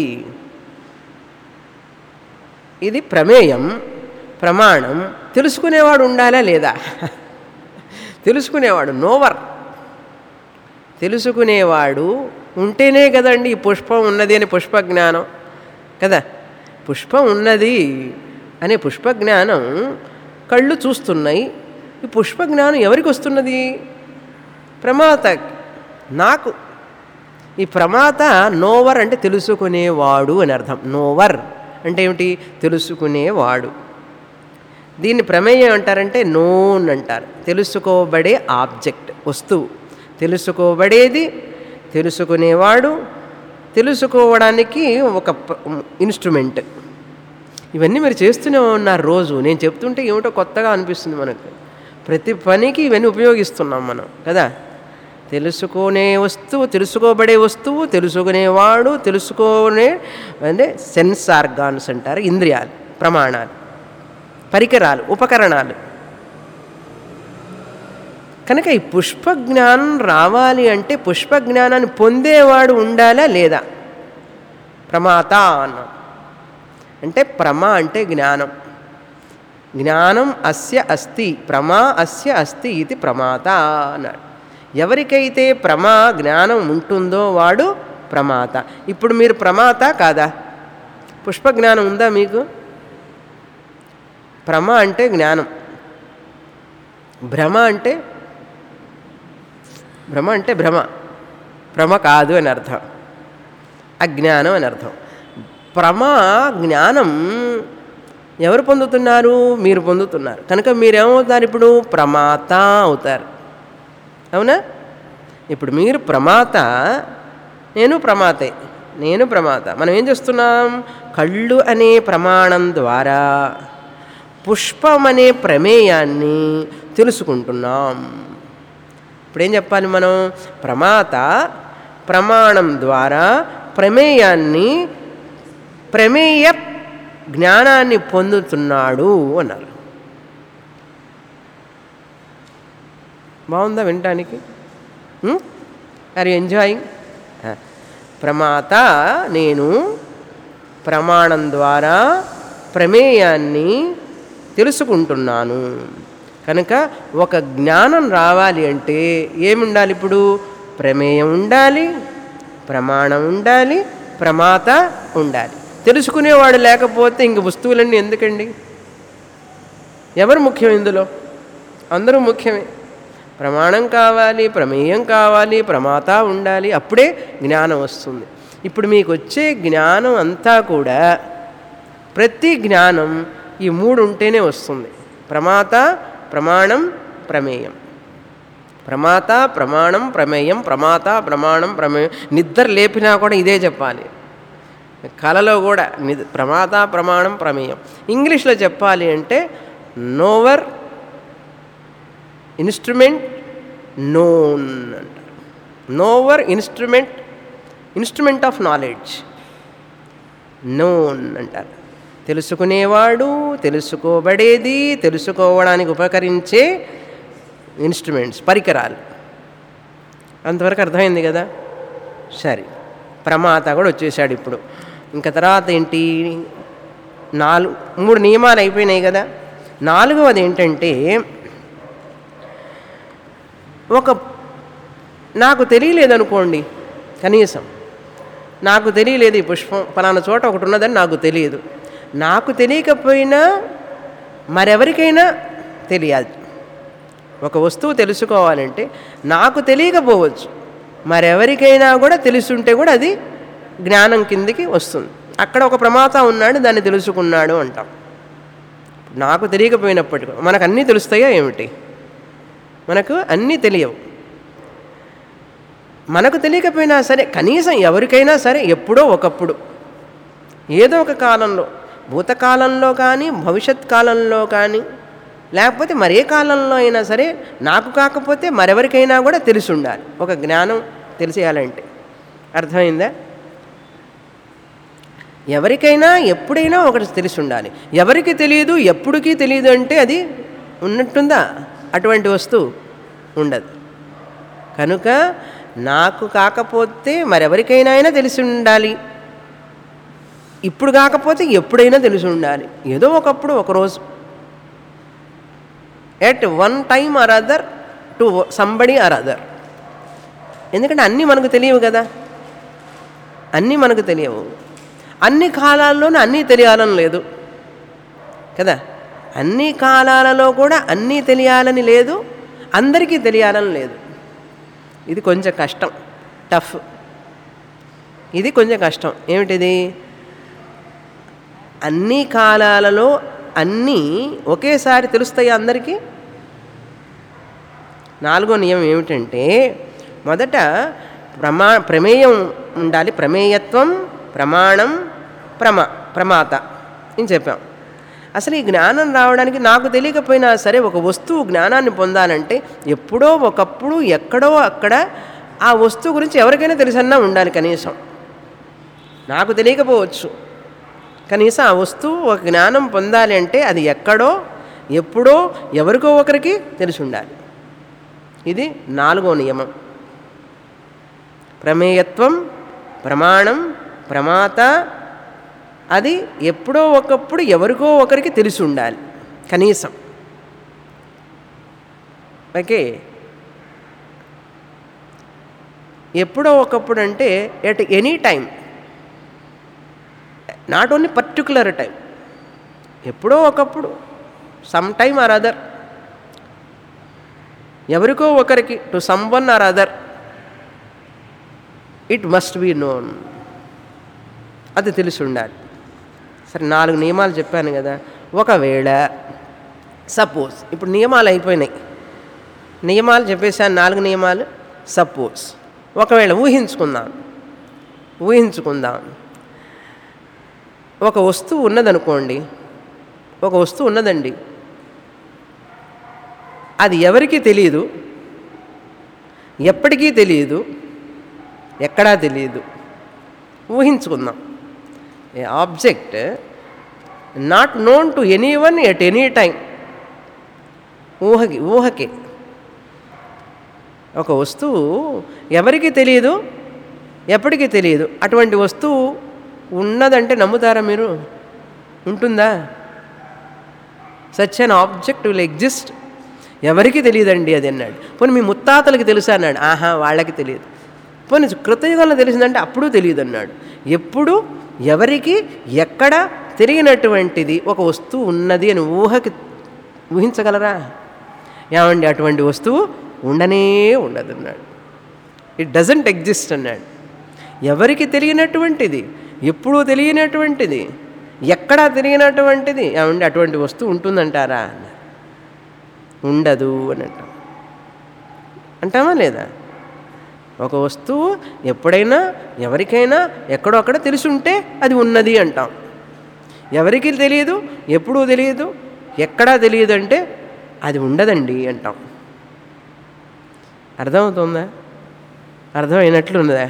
ఇది ప్రమేయం ప్రమాణం తెలుసుకునేవాడు ఉండాలా లేదా తెలుసుకునేవాడు నోవర్ తెలుసుకునేవాడు ఉంటేనే కదండి ఈ పుష్పం ఉన్నది అని పుష్ప జ్ఞానం కదా పుష్పం ఉన్నది అనే పుష్ప జ్ఞానం కళ్ళు చూస్తున్నాయి ఈ పుష్ప జ్ఞానం ఎవరికి వస్తున్నది ప్రమాత నాకు ఈ ప్రమాత నోవర్ అంటే తెలుసుకునేవాడు అని అర్థం నోవర్ అంటే ఏమిటి తెలుసుకునేవాడు దీన్ని ప్రమేయం అంటారంటే నోన్ అంటారు తెలుసుకోబడే ఆబ్జెక్ట్ వస్తువు తెలుసుకోబడేది తెలుసుకునేవాడు తెలుసుకోవడానికి ఒక ఇన్స్ట్రుమెంట్ ఇవన్నీ మీరు చేస్తూనే ఉన్నారు రోజు నేను చెప్తుంటే ఏమిటో కొత్తగా అనిపిస్తుంది మనకు ప్రతి పనికి ఇవన్నీ ఉపయోగిస్తున్నాం మనం కదా తెలుసుకునే వస్తువు తెలుసుకోబడే వస్తువు తెలుసుకునేవాడు తెలుసుకునే అంటే సెన్స్ ఆర్గాన్స్ అంటారు ఇంద్రియాలు ప్రమాణాలు పరికరాలు ఉపకరణాలు కనుక ఈ పుష్ప జ్ఞానం రావాలి అంటే పుష్ప జ్ఞానాన్ని పొందేవాడు ఉండాలా లేదా ప్రమాత అన్నాం అంటే ప్రమ అంటే జ్ఞానం జ్ఞానం అస్య అస్తి ప్రమా అస్య అస్తి ఇది ప్రమాత అన్నాడు ఎవరికైతే ప్రమా జ్ఞానం ఉంటుందో వాడు ప్రమాత ఇప్పుడు మీరు ప్రమాత కాదా పుష్ప జ్ఞానం ఉందా మీకు భ్రమ అంటే జ్ఞానం భ్రమ అంటే భ్రమ అంటే భ్రమ భ్రమ కాదు అని అర్థం అజ్ఞానం అని అర్థం ప్రమ జ్ఞానం ఎవరు పొందుతున్నారు మీరు పొందుతున్నారు కనుక మీరేమవుతారు ఇప్పుడు ప్రమాత అవుతారు అవునా ఇప్పుడు మీరు ప్రమాత నేను ప్రమాతే నేను ప్రమాత మనం ఏం చేస్తున్నాం కళ్ళు అనే ప్రమాణం ద్వారా పుష్పం అనే ప్రమేయాన్ని తెలుసుకుంటున్నాం ఇప్పుడు ఏం చెప్పాలి మనం ప్రమాత ప్రమాణం ద్వారా ప్రమేయాన్ని ప్రమేయ జ్ఞానాన్ని పొందుతున్నాడు అన్నారు బాగుందా వినటానికి ఆర్ ఎంజాయింగ్ ప్రమాత నేను ప్రమాణం ద్వారా ప్రమేయాన్ని తెలుసుకుంటున్నాను కనుక ఒక జ్ఞానం రావాలి అంటే ఏముండాలి ఇప్పుడు ప్రమేయం ఉండాలి ప్రమాణం ఉండాలి ప్రమాత ఉండాలి తెలుసుకునేవాడు లేకపోతే ఇంక వస్తువులన్నీ ఎందుకండి ఎవరు ముఖ్యం ఇందులో అందరూ ముఖ్యమే ప్రమాణం కావాలి ప్రమేయం కావాలి ప్రమాత ఉండాలి అప్పుడే జ్ఞానం వస్తుంది ఇప్పుడు మీకు వచ్చే జ్ఞానం అంతా కూడా ప్రతి జ్ఞానం ఈ మూడు ఉంటేనే వస్తుంది ప్రమాత ప్రమాణం ప్రమేయం ప్రమాత ప్రమాణం ప్రమేయం ప్రమాత ప్రమాణం ప్రమేయం నిద్ర లేపినా కూడా ఇదే చెప్పాలి కళలో కూడా నిద్ ప్రమాత ప్రమాణం ప్రమేయం ఇంగ్లీష్లో చెప్పాలి అంటే నోవర్ ఇన్స్ట్రుమెంట్ నోన్ అంటారు knower instrument instrument of knowledge known అంటారు తెలుసుకునేవాడు తెలుసుకోబడేది తెలుసుకోవడానికి ఉపకరించే ఇన్స్ట్రుమెంట్స్ పరికరాలు అంతవరకు అర్థమైంది కదా సరే ప్రమాత కూడా వచ్చేసాడు ఇప్పుడు ఇంకా తర్వాత ఏంటి నాలుగు మూడు నియమాలు అయిపోయినాయి కదా నాలుగవది ఏంటంటే ఒక నాకు తెలియలేదనుకోండి కనీసం నాకు తెలియలేదు ఈ పుష్పం ఫలానా చోట ఒకటి ఉన్నదని నాకు తెలియదు నాకు తెలియకపోయినా మరెవరికైనా తెలియాలి ఒక వస్తువు తెలుసుకోవాలంటే నాకు తెలియకపోవచ్చు మరెవరికైనా కూడా తెలుసుంటే కూడా అది జ్ఞానం కిందికి వస్తుంది అక్కడ ఒక ప్రమాత ఉన్నాడు దాన్ని తెలుసుకున్నాడు అంటాం నాకు తెలియకపోయినప్పటికీ మనకు అన్నీ తెలుస్తాయా ఏమిటి మనకు అన్నీ తెలియవు మనకు తెలియకపోయినా సరే కనీసం ఎవరికైనా సరే ఎప్పుడో ఒకప్పుడు ఏదో ఒక కాలంలో భూతకాలంలో కానీ భవిష్యత్ కాలంలో కానీ లేకపోతే మరే కాలంలో అయినా సరే నాకు కాకపోతే మరెవరికైనా కూడా తెలిసి ఉండాలి ఒక జ్ఞానం తెలిసేయాలంటే అర్థమైందా ఎవరికైనా ఎప్పుడైనా ఒకటి తెలిసి ఉండాలి ఎవరికి తెలియదు ఎప్పుడుకి తెలియదు అంటే అది ఉన్నట్టుందా అటువంటి వస్తువు ఉండదు కనుక నాకు కాకపోతే మరెవరికైనా అయినా తెలిసి ఉండాలి ఇప్పుడు కాకపోతే ఎప్పుడైనా తెలిసి ఉండాలి ఏదో ఒకప్పుడు ఒకరోజు at one time or other to somebody or other ఎందుకంటే అన్నీ మనకు తెలియవు కదా అన్నీ మనకు తెలియవు అన్ని కాలాల్లోనూ అన్నీ తెలియాలని లేదు కదా అన్ని కాలాలలో కూడా అన్నీ తెలియాలని లేదు అందరికీ తెలియాలని లేదు ఇది కొంచెం కష్టం టఫ్ ఇది కొంచెం కష్టం ఏమిటిది అన్ని కాలాలలో అన్నీ ఒకేసారి తెలుస్తాయి అందరికీ నాలుగో నియమం ఏమిటంటే మొదట ప్రమా ప్రమేయం ఉండాలి ప్రమేయత్వం ప్రమాణం ప్రమా ప్రమాత అని చెప్పాం అసలు ఈ జ్ఞానం రావడానికి నాకు తెలియకపోయినా సరే ఒక వస్తువు జ్ఞానాన్ని పొందాలంటే ఎప్పుడో ఒకప్పుడు ఎక్కడో అక్కడ ఆ వస్తువు గురించి ఎవరికైనా తెలిసన్నా ఉండాలి కనీసం నాకు తెలియకపోవచ్చు కనీసం ఆ వస్తువు ఒక జ్ఞానం పొందాలి అంటే అది ఎక్కడో ఎప్పుడో ఎవరికో ఒకరికి తెలిసి ఉండాలి ఇది నాలుగో నియమం ప్రమేయత్వం ప్రమాణం ప్రమాత అది ఎప్పుడో ఒకప్పుడు ఎవరికో ఒకరికి తెలిసి ఉండాలి కనీసం ఓకే ఎప్పుడో ఒకప్పుడు అంటే at any time not only particular time ఎప్పుడో ఒకప్పుడు సమ్ టైమ్ ఆర్ అదర్ ఎవరికో ఒకరికి to someone or other it must be known అది తెలిసి ఉండాలి సరే నాలుగు నియమాలు చెప్పాను కదా ఒకవేళ సపోజ్ ఇప్పుడు నియమాలు అయిపోయినాయి నియమాలు చెప్పేశాను నాలుగు నియమాలు సపోజ్ ఒకవేళ ఊహించుకుందాం ఊహించుకుందాం ఒక వస్తువు ఉన్నదనుకోండి ఒక వస్తువు ఉన్నదండి అది ఎవరికీ తెలియదు ఎప్పటికీ తెలియదు ఎక్కడా తెలియదు ఊహించుకుందాం a object not known to anyone at any time ఊహకి ఊహకి ఒక వస్తువు ఎవరికి తెలియదు ఎప్పటికీ తెలియదు అటువంటి వస్తువు ఉన్నదంటే నమ్ముతారా మీరు ఉంటుందా such an object will exist ఎవరికి తెలియదండి అది అన్నాడు పోనీ మీ ముత్తాతలకి తెలుసా అన్నాడు ఆహా వాళ్ళకి తెలియదు పోనీ కృతయుగంలో తెలిసిందంటే అప్పుడు తెలియదు అన్నాడు ఎప్పుడు ఎవరికి ఎక్కడ తెలియనటువంటిది ఒక వస్తువు ఉన్నది అని ఊహకి ఊహించగలరా ఏమండి అటువంటి వస్తువు ఉండనే ఉండదు అన్నాడు ఇట్ డజంట్ ఎగ్జిస్ట్ అన్నాడు ఎవరికి తెలియనటువంటిది ఎప్పుడూ తెలియనటువంటిది ఎక్కడా తెలియనటువంటిది ఏమండి అటువంటి వస్తువు ఉంటుందంటారా అన్నారు ఉండదు అని అంటాం అంటామా లేదా ఒక వస్తువు ఎప్పుడైనా ఎవరికైనా ఎక్కడో అక్కడ తెలిసి ఉంటే అది ఉన్నది అంటాం ఎవరికి తెలియదు ఎప్పుడూ తెలియదు ఎక్కడా తెలియదు అంటే అది ఉండదండి అంటాం అర్థమవుతుందా అర్థమైనట్లున్నదా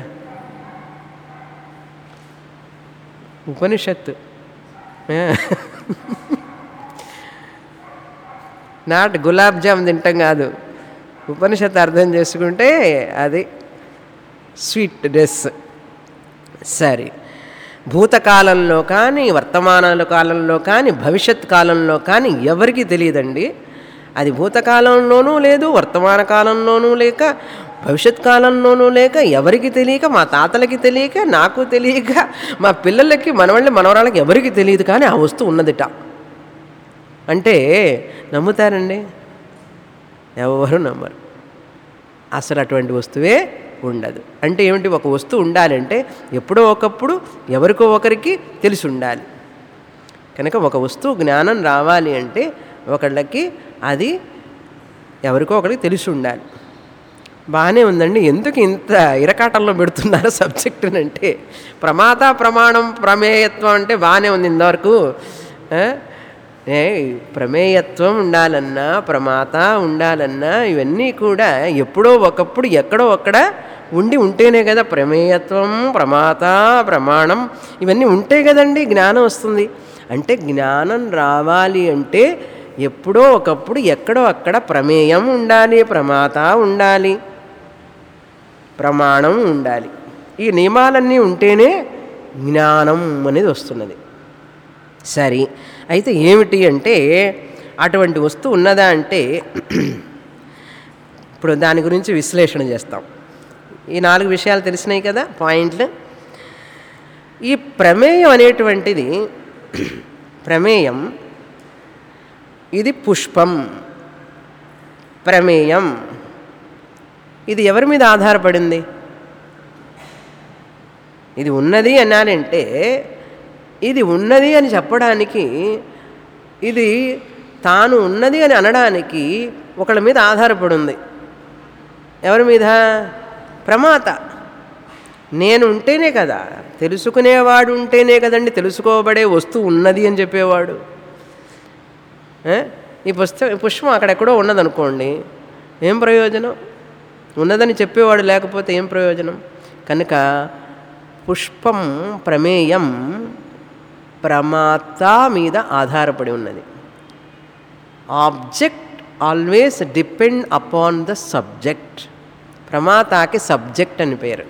ఉపనిషత్తు నాట్ గులాబ్ జామ్ తింటాం కాదు ఉపనిషత్తు అర్థం చేసుకుంటే అది స్వీట్ డ్రెస్ సరే భూతకాలంలో కానీ వర్తమానాల కాలంలో కానీ భవిష్యత్ కాలంలో కానీ ఎవరికి తెలియదండి అది భూతకాలంలోనూ లేదు వర్తమాన కాలంలోనూ లేక భవిష్యత్ కాలంలోనూ లేక ఎవరికి తెలియక మా తాతలకి తెలియక నాకు తెలియక మా పిల్లలకి మనవాళ్ళకి మనవరాళ్ళకి ఎవరికి తెలియదు కానీ ఆ వస్తువు ఉన్నదిట అంటే నమ్ముతారండి ఎవరు నమ్మరు అసలు అటువంటి వస్తువే ఉండదు అంటే ఏమిటి ఒక వస్తువు ఉండాలంటే ఎప్పుడో ఒకప్పుడు ఎవరికో ఒకరికి తెలిసి ఉండాలి కనుక ఒక వస్తువు జ్ఞానం రావాలి అంటే ఒకళ్ళకి అది ఎవరికో ఒకరికి తెలిసి ఉండాలి బాగానే ఉందండి ఎందుకు ఇంత ఇరకాటంలో పెడుతున్నారు సబ్జెక్టుని అంటే ప్రమాత ప్రమాణం ప్రమేయత్వం అంటే బాగానే ఉంది ఇంతవరకు ఆ? ఏ ప్రమేయత్వం ఉండాలన్నా ప్రమాత ఉండాలన్నా ఇవన్నీ కూడా ఎప్పుడో ఒకప్పుడు ఎక్కడో ఒక్కడ ఉండి ఉంటేనే కదా ప్రమేయత్వం ప్రమాత ప్రమాణం ఇవన్నీ ఉంటే కదండి జ్ఞానం వస్తుంది అంటే జ్ఞానం రావాలి అంటే ఎప్పుడో ఒకప్పుడు ఎక్కడో అక్కడ ప్రమేయం ఉండాలి ప్రమాత ఉండాలి ప్రమాణం ఉండాలి ఈ నియమాలన్నీ ఉంటేనే జ్ఞానం అనేది వస్తున్నది సరే అయితే ఏమిటి అంటే అటువంటి వస్తువు ఉన్నదా అంటే ఇప్పుడు దాని గురించి విశ్లేషణ చేస్తాం ఈ నాలుగు విషయాలు తెలిసినాయి కదా పాయింట్లు ఈ ప్రమేయం అనేటువంటిది ప్రమేయం ఇది పుష్పం ప్రమేయం ఇది ఎవరి మీద ఆధారపడింది ఇది ఉన్నది అన్నానంటే ఇది ఉన్నది అని చెప్పడానికి ఇది తాను ఉన్నది అని అనడానికి ఒకళ్ళ మీద ఆధారపడి ఉంది ఎవరి మీద ప్రమాత నేను ఉంటేనే కదా తెలుసుకునేవాడు ఉంటేనే కదండి తెలుసుకోబడే వస్తువు ఉన్నది అని చెప్పేవాడు ఏ? ఈ పుస్తకం పుష్పం అక్కడెక్కడో ఉన్నదనుకోండి ఏం ప్రయోజనం ఉన్నదని చెప్పేవాడు లేకపోతే ఏం ప్రయోజనం కనుక పుష్పం ప్రమేయం ప్రమాత మీద ఆధారపడి ఉన్నది object always depend upon the subject ప్రమాతాకి సబ్జెక్ట్ అని పేరు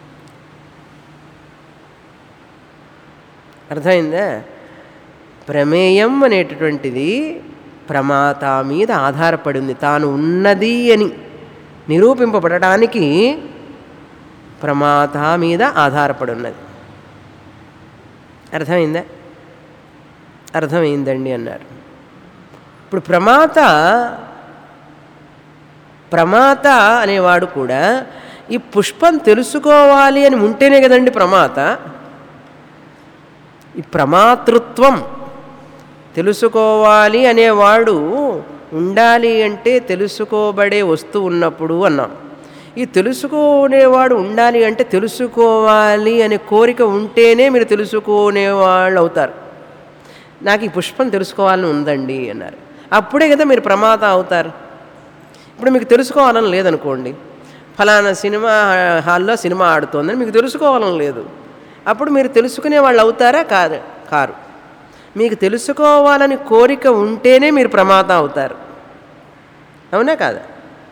అర్థమైందా ప్రమేయం అనేటటువంటిది ప్రమాత మీద ఆధారపడి ఉంది తాను ఉన్నది అని నిరూపింపబడటానికి ప్రమాత మీద ఆధారపడి ఉన్నది అర్థమైందా అర్థమైందండి అన్నారు ఇప్పుడు ప్రమాత ప్రమాత అనేవాడు కూడా ఈ పుష్పం తెలుసుకోవాలి అని ఉంటేనే కదండి ప్రమాత ఈ ప్రమాతృత్వం తెలుసుకోవాలి అనేవాడు ఉండాలి అంటే తెలుసుకోబడే వస్తువు ఉన్నప్పుడు అన్నాం ఈ తెలుసుకునేవాడు ఉండాలి అంటే తెలుసుకోవాలి అనే కోరిక ఉంటేనే మీరు తెలుసుకునేవాళ్ళు అవుతారు నాకు ఈ పుష్పం తెలుసుకోవాలని ఉందండి అన్నారు అప్పుడే కదా మీరు ప్రమాద అవుతారు ఇప్పుడు మీకు తెలుసుకోవాలని లేదనుకోండి ఫలానా సినిమా హాల్లో సినిమా ఆడుతోందని మీకు తెలుసుకోవాలని లేదు అప్పుడు మీరు తెలుసుకునే వాళ్ళు అవుతారా కాదు కారు మీకు తెలుసుకోవాలని కోరిక ఉంటేనే మీరు ప్రమాద అవుతారు అవునా కాదా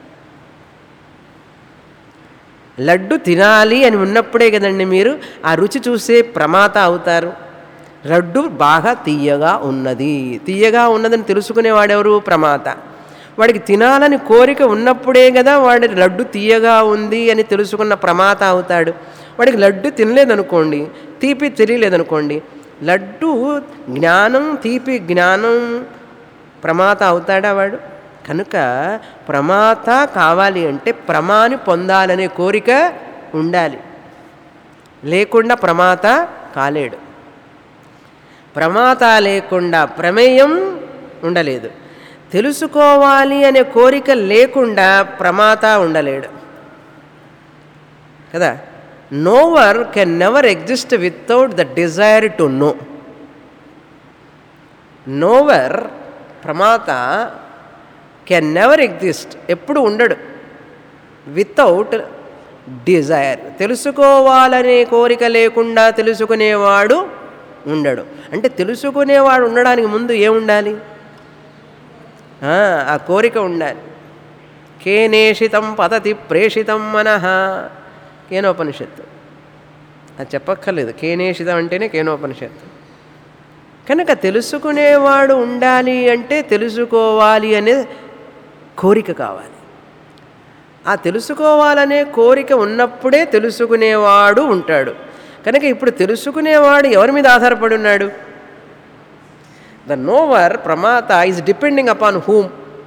లడ్డు తినాలి అని ఉన్నప్పుడే కదండి మీరు ఆ రుచి చూసే ప్రమాత అవుతారు లడ్డు బాగా తీయగా ఉన్నది తీయగా ఉన్నదని తెలుసుకునేవాడెవరు ప్రమాత వాడికి తినాలని కోరిక ఉన్నప్పుడే కదా వాడి లడ్డు తీయగా ఉంది అని తెలుసుకున్న ప్రమాత అవుతాడు వాడికి లడ్డు తినలేదనుకోండి తీపి తెలియలేదనుకోండి లడ్డు జ్ఞానం తీపి జ్ఞానం ప్రమాత అవుతాడా వాడు కనుక ప్రమాత కావాలి అంటే ప్రమాని పొందాలనే కోరిక ఉండాలి లేకుండా ప్రమాత కాలేడు ప్రమాత లేకుండా ప్రమేయం ఉండలేదు తెలుసుకోవాలి అనే కోరిక లేకుండా ప్రమాత ఉండలేడు కదా knower can never exist without the desire to know knower ప్రమాత కెన్ నెవర్ ఎగ్జిస్ట్ ఎప్పుడు ఉండడు వితౌట్ డిజైర్ తెలుసుకోవాలనే కోరిక లేకుండా తెలుసుకునేవాడు ఉండడు అంటే తెలుసుకునేవాడు ఉండడానికి ముందు ఏముండాలి ఆ, ఆ కోరిక ఉండాలి కేనేషితం పతతి ప్రేషితం మనః కేనోపనిషత్తు అది చెప్పక్కర్లేదు కేనేషితం అంటేనే కేనోపనిషత్తు కనుక తెలుసుకునేవాడు ఉండాలి అంటే తెలుసుకోవాలి అనే కోరిక కావాలి ఆ తెలుసుకోవాలనే కోరిక ఉన్నప్పుడే తెలుసుకునేవాడు ఉంటాడు కనుక ఇప్పుడు తెలుసుకునేవాడు ఎవరి మీద ఆధారపడి ఉన్నాడు ద నోవర్ ప్రమాత is depending upon whom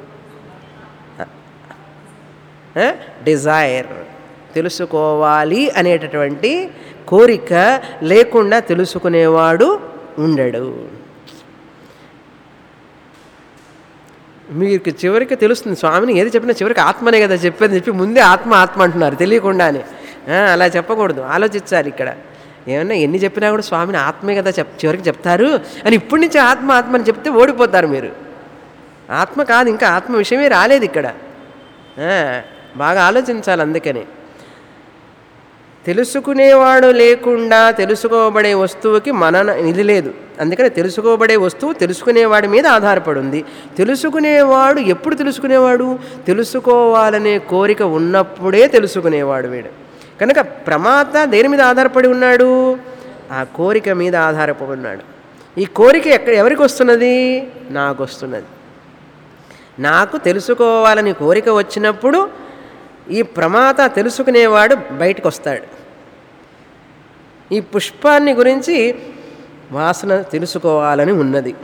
desire తెలుసుకోవాలి అనేటటువంటి కోరిక లేకుండా తెలుసుకునేవాడు ఉండడు మీకు చివరికి తెలుస్తుంది స్వామిని ఏది చెప్పినా చివరికి ఆత్మనే కదా చెప్పేది చెప్పి ముందే ఆత్మ ఆత్మ అంటున్నారు తెలియకుండానే ఆ, అలా చెప్పకూడదు ఆలోచించాలి ఇక్కడ ఏమన్నా ఎన్ని చెప్పినా కూడా స్వామిని ఆత్మే కదా చెప్ చివరికి చెప్తారు అని ఇప్పటి నుంచి ఆత్మ ఆత్మ అని చెప్తే ఓడిపోతారు మీరు ఆత్మ కాదు ఇంకా ఆత్మ విషయమే రాలేదు ఇక్కడ ఆ, బాగా ఆలోచించాలి అందుకని తెలుసుకునేవాడు లేకుండా తెలుసుకోబడే వస్తువుకి మనన ఇది లేదు అందుకని తెలుసుకోబడే వస్తువు తెలుసుకునేవాడి మీద ఆధారపడి ఉంది తెలుసుకునేవాడు ఎప్పుడు తెలుసుకునేవాడు తెలుసుకోవాలనే కోరిక ఉన్నప్పుడే తెలుసుకునేవాడు వీడు కనుక ప్రమాత దేని మీద ఆధారపడి ఉన్నాడు ఆ కోరిక మీద ఆధారపడి ఉన్నాడు ఈ కోరిక ఎక్కడ ఎవరికి వస్తున్నది నాకు వస్తున్నది నాకు తెలుసుకోవాలని కోరిక వచ్చినప్పుడు ఈ ప్రమాత తెలుసుకునేవాడు బయటకు వస్తాడు ఈ పుష్పాన్ని గురించి వాసన తెలుసుకోవాలని ఉన్నది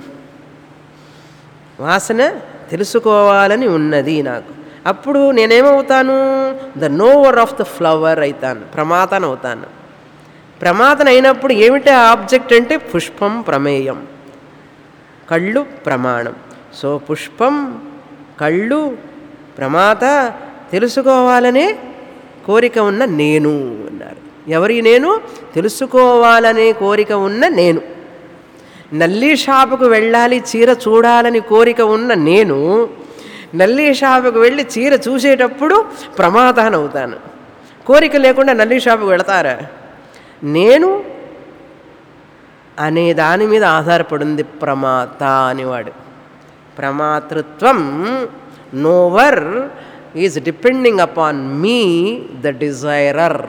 వాసన తెలుసుకోవాలని ఉన్నది నాకు అప్పుడు నేనేమవుతాను the knower of the flower అవుతాను ప్రమాతన అవుతాను ప్రమాతన అయినప్పుడు ఏమిటి ఆబ్జెక్ట్ అంటే పుష్పం ప్రమేయం కళ్ళు ప్రమాణం సో పుష్పం కళ్ళు ప్రమాత తెలుసుకోవాలనే కోరిక ఉన్న నేను అన్నారు ఎవరి నేను తెలుసుకోవాలనే కోరిక ఉన్న నేను నల్లి షాపుకు వెళ్ళాలి చీర చూడాలని కోరిక ఉన్న నేను నల్లి షాపుకు వెళ్ళి చీర చూసేటప్పుడు ప్రమాదాన్ని అవుతాను కోరిక లేకుండా నల్లి షాపుకు వెళతారా నేను అనే దాని మీద ఆధారపడింది ప్రమాత అనేవాడు ప్రమాతృత్వం knower is depending upon me the desirer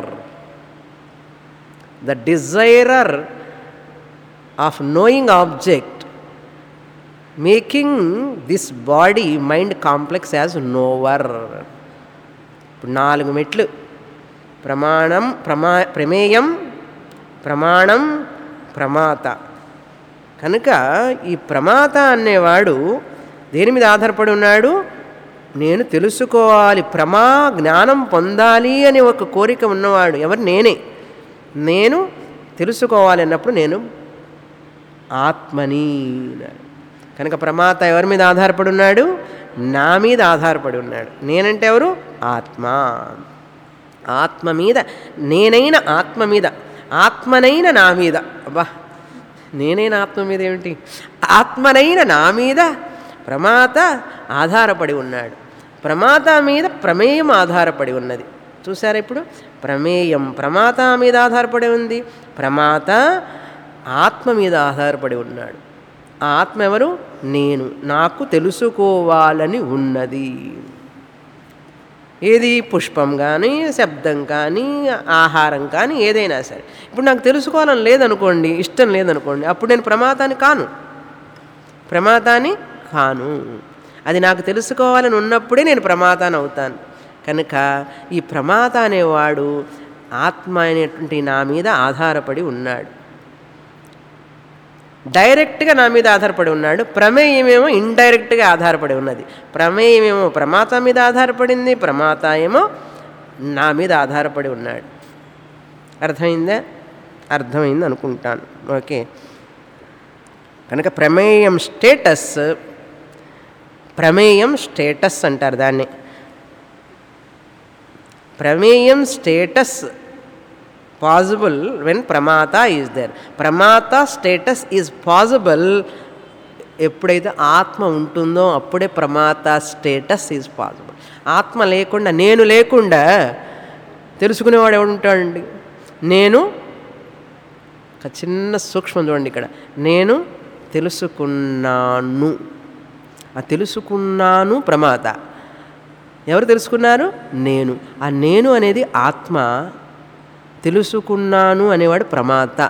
the desirer of knowing object making this body mind complex as knower ఇప్పుడు నాలుగు మెట్లు ప్రమాణం ప్రమా ప్రమేయం ప్రమాణం ప్రమాత కనుక ఈ ప్రమాత అనేవాడు దేని మీద ఆధారపడి ఉన్నాడు నేను తెలుసుకోవాలి ప్రమా జ్ఞానం పొందాలి అని ఒక కోరిక ఉన్నవాడు ఎవరు నేనే నేను తెలుసుకోవాలి అన్నప్పుడు నేను ఆత్మని అన్నాడు. కనుక ప్రమాత ఎవరి మీద ఆధారపడి ఉన్నాడు నా మీద ఆధారపడి ఉన్నాడు నేనంటే ఎవరు ఆత్మ ఆత్మ మీద నేనైన ఆత్మ మీద ఆత్మనైన నా మీద అబ్బా నేనైన ఆత్మ మీద ఏమిటి ఆత్మనైన నా మీద ప్రమాత ఆధారపడి ఉన్నాడు ప్రమాత మీద ప్రమేయం ఆధారపడి ఉన్నది చూసారా ఇప్పుడు ప్రమేయం ప్రమాత మీద ఆధారపడి ఉంది ప్రమాత ఆత్మ మీద ఆధారపడి ఉన్నాడు ఆ ఆత్మ ఎవరు నేను నాకు తెలుసుకోవాలని ఉన్నది ఏది పుష్పం కానీ శబ్దం కానీ ఆహారం కానీ ఏదైనా సరే ఇప్పుడు నాకు తెలుసుకోవాలని లేదనుకోండి ఇష్టం లేదనుకోండి అప్పుడు నేను ప్రమాదాన్ని కాను ప్రమాదాన్ని కాను అది నాకు తెలుసుకోవాలని ఉన్నప్పుడే నేను ప్రమాదాన్ని అవుతాను కనుక ఈ ప్రమాద అనేవాడు ఆత్మ అనేటువంటి నా మీద ఆధారపడి ఉన్నాడు డైరెక్ట్గా నా మీద ఆధారపడి ఉన్నాడు ప్రమేయమేమో ఇండైరెక్ట్గా ఆధారపడి ఉన్నది ప్రమేయమేమో ప్రమాత మీద ఆధారపడింది ప్రమాత ఏమో నా మీద ఆధారపడి ఉన్నాడు అర్థమైందా అర్థమైంది అనుకుంటాను ఓకే కనుక ప్రమేయం స్టేటస్ ప్రమేయం స్టేటస్ అంటారు దాన్ని ప్రమేయం స్టేటస్ పాసిబుల్ వెన్ ప్రమాత ఈజ్ దేర్ ప్రమాత స్టేటస్ ఈజ్ పాసిబుల్ ఎప్పుడైతే ఆత్మ ఉంటుందో అప్పుడే ప్రమాత స్టేటస్ ఈజ్ పాసిబుల్ ఆత్మ లేకుండా నేను లేకుండా తెలుసుకునేవాడు ఎవడు ఉంటాడండి నేను ఒక చిన్న సూక్ష్మం చూడండి ఇక్కడ నేను తెలుసుకున్నాను ఆ తెలుసుకున్నాను ప్రమాత ఎవరు తెలుసుకున్నారు నేను ఆ నేను అనేది ఆత్మ తెలుసుకున్నాను అనేవాడు ప్రమాత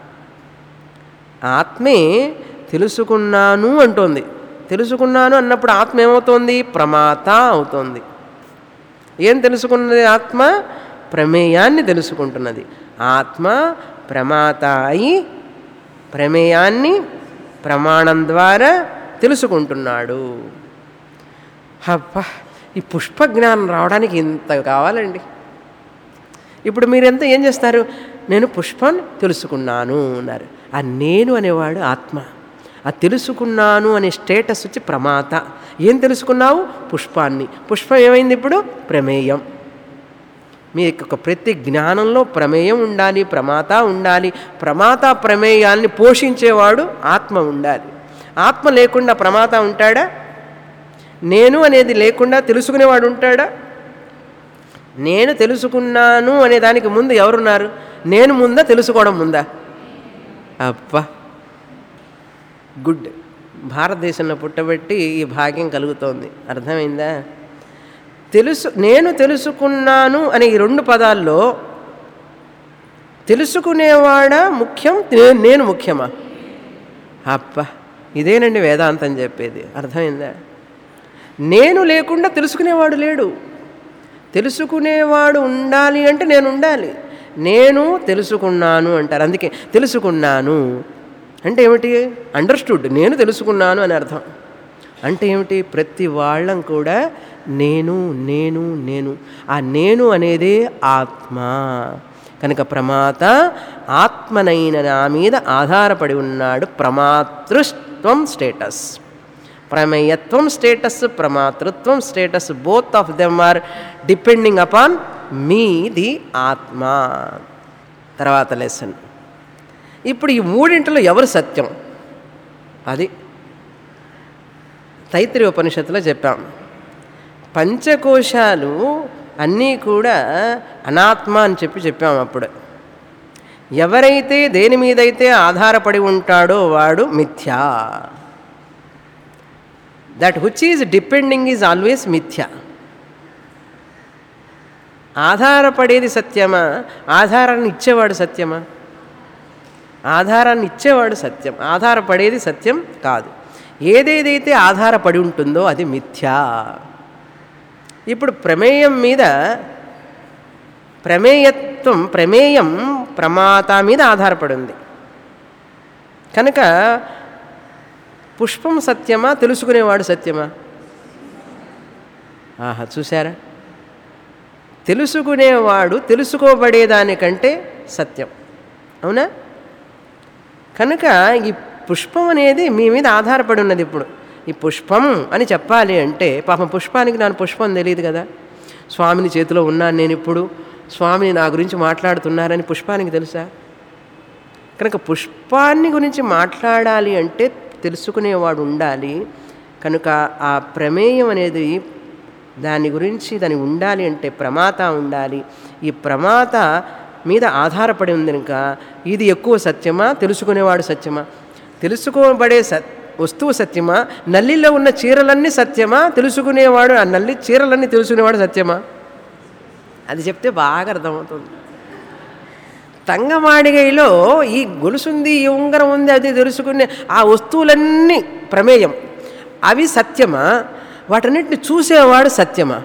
ఆత్మే తెలుసుకున్నాను అంటోంది తెలుసుకున్నాను అన్నప్పుడు ఆత్మ ఏమవుతోంది ప్రమాత అవుతోంది ఏం తెలుసుకున్నది ఆత్మ ప్రమేయాన్ని తెలుసుకుంటున్నది ఆత్మ ప్రమాత అయి ప్రమేయాన్ని ప్రమాణం ద్వారా తెలుసుకుంటున్నాడు అబ్బా ఈ పుష్ప జ్ఞానం రావడానికి ఇంత కావాలండి ఇప్పుడు మీరెంత ఏం చేస్తారు నేను పుష్పాన్ని తెలుసుకున్నాను అన్నారు ఆ నేను అనేవాడు ఆత్మ ఆ తెలుసుకున్నాను అనే స్టేటస్ వచ్చి ప్రమాత ఏం తెలుసుకున్నావు పుష్పాన్ని పుష్పం ఏమైంది ఇప్పుడు ప్రమేయం మీ యొక్క ప్రతి జ్ఞానంలో ప్రమేయం ఉండాలి ప్రమాత ఉండాలి ప్రమాత ప్రమేయాల్ని పోషించేవాడు ఆత్మ ఉండాలి ఆత్మ లేకుండా ప్రమాత ఉంటాడా నేను అనేది లేకుండా తెలుసుకునేవాడు ఉంటాడా నేను తెలుసుకున్నాను అనే దానికి ముందు ఎవరున్నారు నేను ముందా తెలుసుకోవడం ముందా అబ్బా గుడ్ భారతదేశంలో పుట్టబెట్టి ఈ భాగ్యం కలుగుతోంది అర్థమైందా తెలుసు నేను తెలుసుకున్నాను అనే ఈ రెండు పదాల్లో తెలుసుకునేవాడా ముఖ్యం నే- నేను ముఖ్యమా అప్ప ఇదేనండి వేదాంతం చెప్పేది అర్థమైందా నేను లేకుండా తెలుసుకునేవాడు లేడు తెలుసుకునేవాడు ఉండాలి అంటే నేను ఉండాలి నేను తెలుసుకున్నాను అంటారు అందుకే తెలుసుకున్నాను అంటే ఏమిటి అండర్స్టూడ్ నేను తెలుసుకున్నాను అని అర్థం అంటే ఏమిటి ప్రతి వాళ్ళం కూడా నేను నేను నేను ఆ నేను అనేదే ఆత్మ కనుక ప్రమాత ఆత్మనైన నా మీద ఆధారపడి ఉన్నాడు ప్రమాతృత్వం స్టేటస్ ప్రమేయత్వం స్టేటస్ ప్రమాతృత్వం status both of them are depending upon me the ఆత్మ తర్వాత లెసన్ ఇప్పుడు ఈ మూడింటిలో ఎవరు సత్యం అది తైత్రి ఉపనిషత్తులో చెప్పాం పంచకోశాలు అన్నీ కూడా అనాత్మ అని చెప్పి చెప్పాం అప్పుడు ఎవరైతే దేని మీదైతే ఆధారపడి ఉంటాడో వాడు మిథ్యా that which is depending is always మిథ్య ఆధారపడేది సత్యమా ఆధారాన్ని ఇచ్చేవాడు సత్యమా ఆధారాన్ని ఇచ్చేవాడు సత్యం ఆధారపడేది సత్యం కాదు ఏదేదైతే ఆధారపడి ఉంటుందో అది మిథ్యా ఇప్పుడు ప్రమేయం మీద ప్రమేయత్వం ప్రమేయం ప్రమాత మీద ఆధారపడి ఉంది కనుక పుష్పం సత్యమా తెలుసుకునేవాడు సత్యమా ఆహా చూసారా తెలుసుకునేవాడు తెలుసుకోబడేదానికంటే సత్యం అవునా కనుక ఈ పుష్పం అనేది మీ మీద ఆధారపడి ఉన్నది ఇప్పుడు ఈ పుష్పం అని చెప్పాలి అంటే పాపం పుష్పానికి నాకు పుష్పం తెలియదు కదా స్వామిని చేతిలో ఉన్నాను నేను ఇప్పుడు స్వామిని నా గురించి మాట్లాడుతున్నారని పుష్పానికి తెలుసా కనుక పుష్పాన్ని గురించి మాట్లాడాలి అంటే తెలుసుకునేవాడు ఉండాలి కనుక ఆ ప్రమేయం అనేది దాని గురించి దాని ఉండాలి అంటే ప్రమాత ఉండాలి ఈ ప్రమాత మీద ఆధారపడి ఉంది కనుక ఇది ఎక్కువ సత్యమా తెలుసుకునేవాడు సత్యమా తెలుసుకోబడే సత్ వస్తువు సత్యమా నల్లిలో ఉన్న చీరలన్నీ సత్యమా తెలుసుకునేవాడు ఆ నల్లి చీరలన్నీ తెలుసుకునేవాడు సత్యమా అది చెప్తే బాగా అర్థమవుతుంది తంగమాడిగైలో ఈ గొలుసుంది ఈ ఉంగరం ఉంది అది తెలుసుకునే ఆ వస్తువులన్నీ ప్రమేయం అవి సత్యమా వాటన్నిటిని చూసేవాడు సత్యమా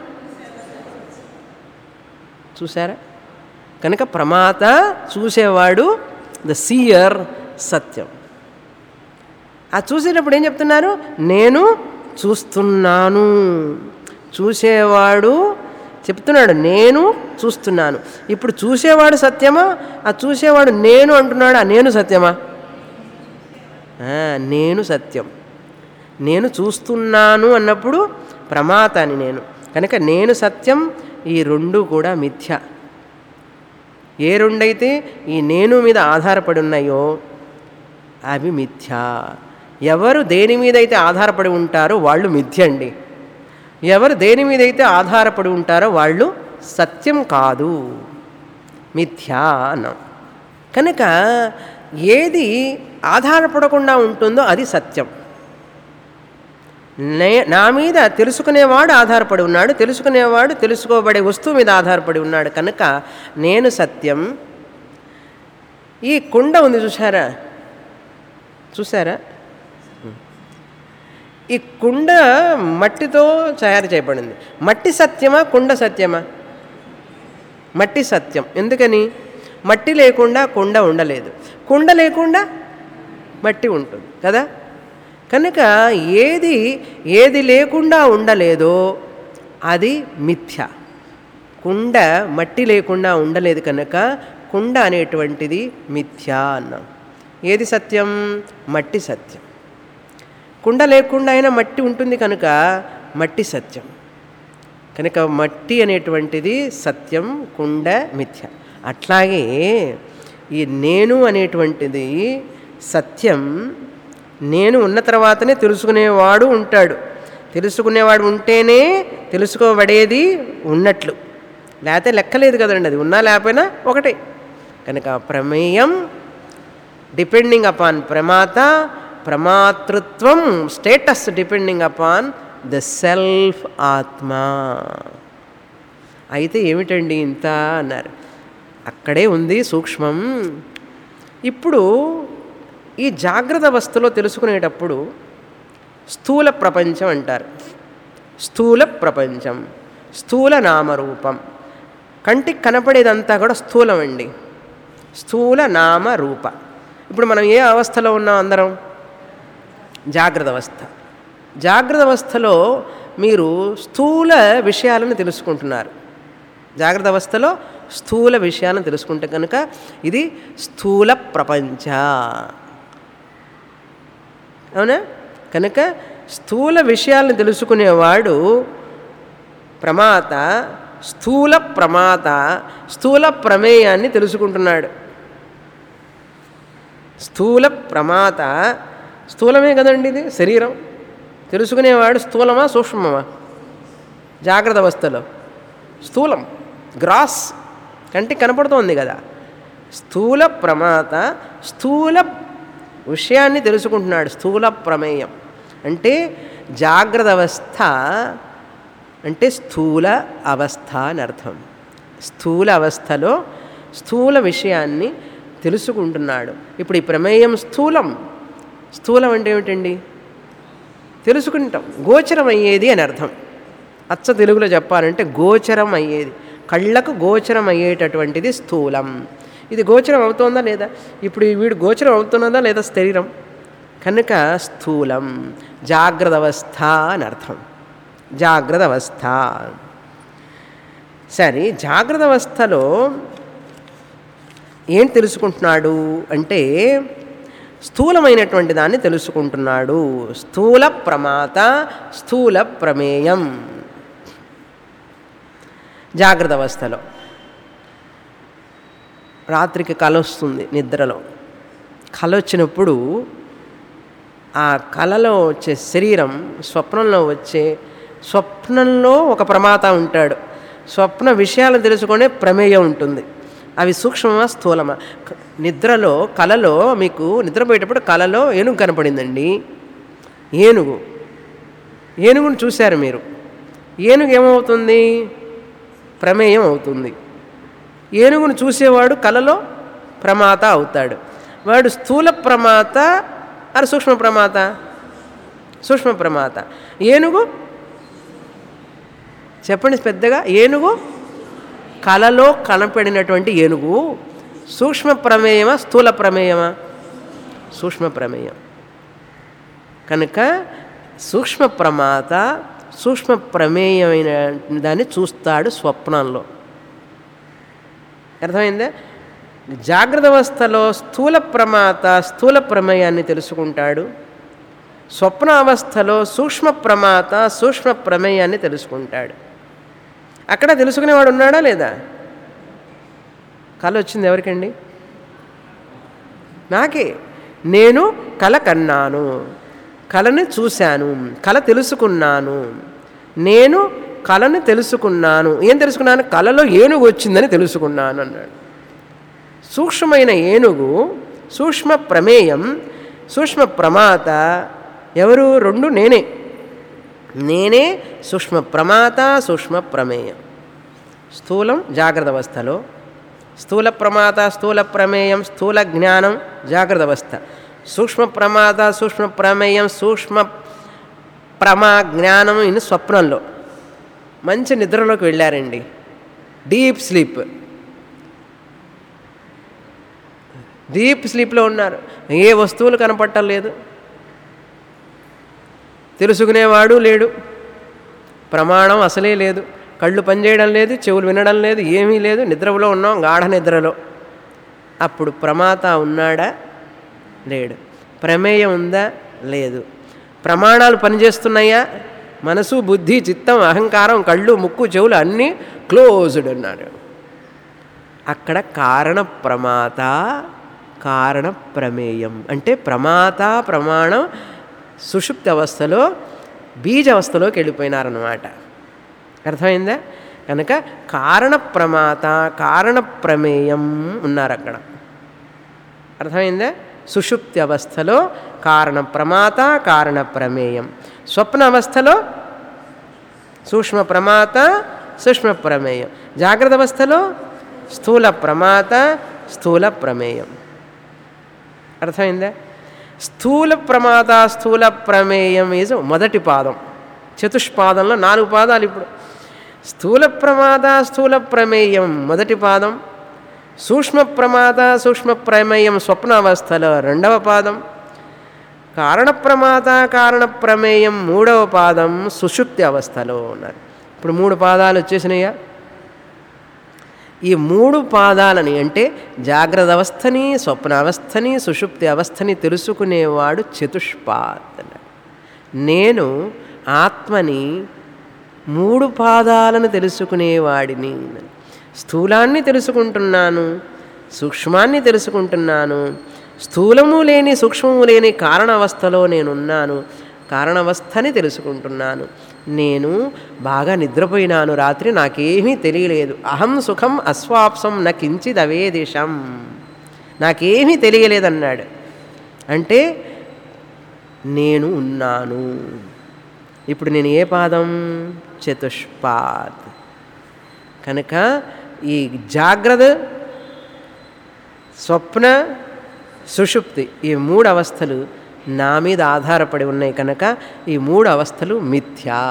చూసారా కనుక ప్రమాత చూసేవాడు ద సీయర్ సత్యం ఆ చూసేటప్పుడు ఏం చెప్తున్నారు నేను చూస్తున్నాను చూసేవాడు చెప్తున్నాడు నేను చూస్తున్నాను ఇప్పుడు చూసేవాడు సత్యమా ఆ చూసేవాడు నేను అంటున్నాడు ఆ నేను సత్యమా ఆ, నేను సత్యం నేను చూస్తున్నాను అన్నప్పుడు ప్రమాత అని నేను కనుక నేను సత్యం ఈ రెండు కూడా మిథ్య ఏ రెండైతే ఈ నేను మీద ఆధారపడి ఉన్నాయో అవి మిథ్య ఎవరు దేని మీద అయితే ఆధారపడి ఉంటారో వాళ్ళు మిథ్య అండి ఎవరు దేని మీద అయితే ఆధారపడి ఉంటారో వాళ్ళు సత్యం కాదు మిథ్యా అన్నాం కనుక ఏది ఆధారపడకుండా ఉంటుందో అది సత్యం నే నా మీద తెలుసుకునేవాడు ఆధారపడి ఉన్నాడు తెలుసుకునేవాడు తెలుసుకోబడే వస్తువు మీద ఆధారపడి ఉన్నాడు కనుక నేను సత్యం ఈ కుండ ఉంది చూసారా చూసారా ఈ కుండ మట్టితో తయారు చేయబడింది మట్టి సత్యమా కుండ సత్యమా మట్టి సత్యం ఎందుకని మట్టి లేకుండా కుండ ఉండలేదు కుండ లేకుండా మట్టి ఉంటుంది కదా కనుక ఏది ఏది లేకుండా ఉండలేదో అది మిథ్య కుండ మట్టి లేకుండా ఉండలేదు కనుక కుండ అనేటువంటిది మిథ్య అన్నాం ఏది సత్యం మట్టి సత్యం కుండ లేకుండా అయినా మట్టి ఉంటుంది కనుక మట్టి సత్యం కనుక మట్టి అనేటువంటిది సత్యం కుండ మిథ్య అట్లాగే ఈ నేను అనేటువంటిది సత్యం నేను ఉన్న తర్వాతనే తెలుసుకునేవాడు ఉంటాడు తెలుసుకునేవాడు ఉంటేనే తెలుసుకోబడేది ఉన్నట్లు లేకపోతే లెక్కలేదు కదండి అది ఉన్నా లేకపోయినా ఒకటే కనుక ప్రమేయం డిపెండింగ్ అపాన్ ప్రమాత ప్రమాతృత్వం status depending upon the self ఆత్మ అయితే ఏమిటండి ఇంత అన్నారు అక్కడే ఉంది సూక్ష్మం ఇప్పుడు ఈ జాగ్రత్త అవస్థలో తెలుసుకునేటప్పుడు స్థూల ప్రపంచం అంటారు స్థూల ప్రపంచం స్థూల నామరూపం కంటికి కనపడేదంతా కూడా స్థూలం అండి స్థూల నామ రూప ఇప్పుడు మనం ఏ అవస్థలో ఉన్నాం అందరం జాగ్రత్త అవస్థ జాగ్రత్త అవస్థలో మీరు స్థూల విషయాలను తెలుసుకుంటున్నారు జాగ్రత్త అవస్థలో స్థూల విషయాలను తెలుసుకుంటే కనుక ఇది స్థూల ప్రపంచ అవునా కనుక స్థూల విషయాలను తెలుసుకునేవాడు ప్రమాత స్థూల ప్రమాత స్థూల ప్రమేయాన్ని తెలుసుకుంటున్నాడు స్థూల ప్రమాత స్థూలమే కదండి ఇది శరీరం తెలుసుకునేవాడు స్థూలమా సూక్ష్మమా జాగ్రత్త అవస్థలో స్థూలం గ్రాస్ కంటికి కనపడుతోంది కదా స్థూల ప్రమాత స్థూల విషయాన్ని తెలుసుకుంటున్నాడు స్థూల ప్రమేయం అంటే జాగ్రత్త అవస్థ అంటే స్థూల అవస్థ అని అర్థం స్థూల అవస్థలో స్థూల విషయాన్ని తెలుసుకుంటున్నాడు ఇప్పుడు ఈ ప్రమేయం స్థూలం స్థూలం అంటే ఏమిటండి తెలుసుకుంటాం గోచరం అయ్యేది అని అర్థం అచ్చ తెలుగులో చెప్పాలంటే గోచరం అయ్యేది కళ్ళకు గోచరం అయ్యేటటువంటిది స్థూలం ఇది గోచరం అవుతోందా లేదా ఇప్పుడు ఈ వీడు గోచరం అవుతున్నదా లేదా శరీరం కనుక స్థూలం జాగ్రత్త అవస్థ అని అర్థం జాగ్రత్త అవస్థ సరే జాగ్రత్త అవస్థలో ఏం తెలుసుకుంటున్నాడు అంటే స్థూలమైనటువంటి దాన్ని తెలుసుకుంటున్నాడు స్థూల ప్రమాత స్థూల ప్రమేయం జాగ్రత్త అవస్థలో రాత్రికి కల వస్తుంది నిద్రలో కల వచ్చినప్పుడు ఆ కలలో వచ్చే శరీరం స్వప్నంలో వచ్చే స్వప్నంలో ఒక ప్రమాత ఉంటాడు స్వప్న విషయాలను తెలుసుకునే ప్రమేయం ఉంటుంది అవి సూక్ష్మమా స్థూలమా క- నిద్రలో కలలో మీకు నిద్రపోయేటప్పుడు కలలో ఏనుగు కనపడిందండి ఏనుగు ఏనుగును చూశారు మీరు ఏనుగు ఏమవుతుంది ప్రమేయం అవుతుంది ఏనుగును చూసేవాడు కలలో ప్రమాత అవుతాడు వాడు స్థూల ప్రమాత అరే సూక్ష్మ ప్రమాత సూక్ష్మ ప్రమాత ఏనుగు చెప్పండి పెద్దగా ఏనుగు కలలో కనపడినటువంటి ఏనుగు సూక్ష్మ ప్రమేయమా స్థూల ప్రమేయమా సూక్ష్మ ప్రమేయం కనుక సూక్ష్మ ప్రమాత సూక్ష్మ ప్రమేయమైన దాన్ని చూస్తాడు స్వప్నంలో అర్థమైందా జాగ్రత్త అవస్థలో స్థూల ప్రమాత స్థూల ప్రమేయాన్ని తెలుసుకుంటాడు స్వప్న అవస్థలో సూక్ష్మ ప్రమాత సూక్ష్మ ప్రమేయాన్ని తెలుసుకుంటాడు అక్కడ తెలుసుకునేవాడు ఉన్నాడా లేదా కళ వచ్చింది ఎవరికండి నాకే నేను కళ కన్నాను కళని చూశాను కళ తెలుసుకున్నాను నేను కళని తెలుసుకున్నాను ఏం తెలుసుకున్నాను కళలో ఏనుగు వచ్చిందని తెలుసుకున్నాను అన్నాడు సూక్ష్మమైన ఏనుగు సూక్ష్మ ప్రమేయం సూక్ష్మ ప్రమాత ఎవరు రెండు నేనే నేనే సూక్ష్మ ప్రమాత సూక్ష్మ ప్రమేయం స్థూలం జాగ్రత్త అవస్థలో స్థూల ప్రమాత స్థూల ప్రమేయం స్థూల జ్ఞానం జాగ్రత్త అవస్థ సూక్ష్మ ప్రమాత సూక్ష్మ ప్రమేయం సూక్ష్మ ప్రమా జ్ఞానం ఇన్ని స్వప్నంలో మంచి నిద్రలోకి వెళ్ళారండి డీప్ స్లీప్ డీప్ స్లీప్లో ఉన్నారు ఏ వస్తువులు కనపడటం లేదు తెలుసుకునేవాడు లేడు ప్రమాణం అసలే లేదు కళ్ళు పనిచేయడం లేదు చెవులు వినడం లేదు ఏమీ లేదు నిద్రలో ఉన్నాం గాఢ నిద్రలో అప్పుడు ప్రమాత ఉన్నాడా లేడు ప్రమేయం ఉందా లేదు ప్రమాణాలు పనిచేస్తున్నాయా మనసు బుద్ధి చిత్తం అహంకారం కళ్ళు ముక్కు చెవులు అన్నీ క్లోజ్డ్ అన్నాడు అక్కడ కారణ ప్రమాత కారణ ప్రమేయం అంటే ప్రమాత ప్రమాణం సుషుప్తి అవస్థలో బీజ అవస్థలోకి వెళ్ళిపోయినారన్నమాట అర్థమైందా కనుక కారణ ప్రమాత కారణ ప్రమేయం ఉన్నారు అక్కడ అర్థమైందా సుషుప్తి అవస్థలో కారణ ప్రమాత కారణ ప్రమేయం స్వప్న అవస్థలో సూక్ష్మ ప్రమాత సూక్ష్మ ప్రమేయం జాగ్రత్త అవస్థలో స్థూల ప్రమాత స్థూల ప్రమేయం అర్థమైందా స్థూల ప్రమాద స్థూల ప్రమేయం ఈజ్ మొదటి పాదం చతుష్పాదంలో నాలుగు పాదాలు ఇప్పుడు స్థూల ప్రమాద స్థూల ప్రమేయం మొదటి పాదం సూక్ష్మ ప్రమాద సూక్ష్మ ప్రమేయం స్వప్నావస్థలో రెండవ పాదం కారణ ప్రమాద కారణ ప్రమేయం మూడవ పాదం సుషుప్తి అవస్థలో ఉన్నారు ఇప్పుడు మూడు పాదాలు వచ్చేసినాయా ఈ మూడు పాదాలని అంటే జాగ్రత్త అవస్థని స్వప్నావస్థని సుషుప్తి అవస్థని తెలుసుకునేవాడు చతుష్పాద్ అన్నాడు నేను ఆత్మని మూడు పాదాలను తెలుసుకునేవాడిని స్థూలాన్ని తెలుసుకుంటున్నాను సూక్ష్మాన్ని తెలుసుకుంటున్నాను స్థూలము లేని సూక్ష్మము లేని కారణావస్థలో నేనున్నాను కారణావస్థని తెలుసుకుంటున్నాను నేను బాగా నిద్రపోయినాను రాత్రి నాకేమీ తెలియలేదు అహం సుఖం అస్వాప్సం నా కించిద్ అవేదిషం నాకేమీ తెలియలేదన్నాడు అంటే నేను ఉన్నాను ఇప్పుడు నేను ఏ పాదం చతుష్పాద్ కనుక ఈ జాగ్రత్త స్వప్న సుషుప్తి ఈ మూడు అవస్థలు నా మీద ఆధారపడి ఉన్నాయి కనుక ఈ మూడు అవస్థలు మిథ్యా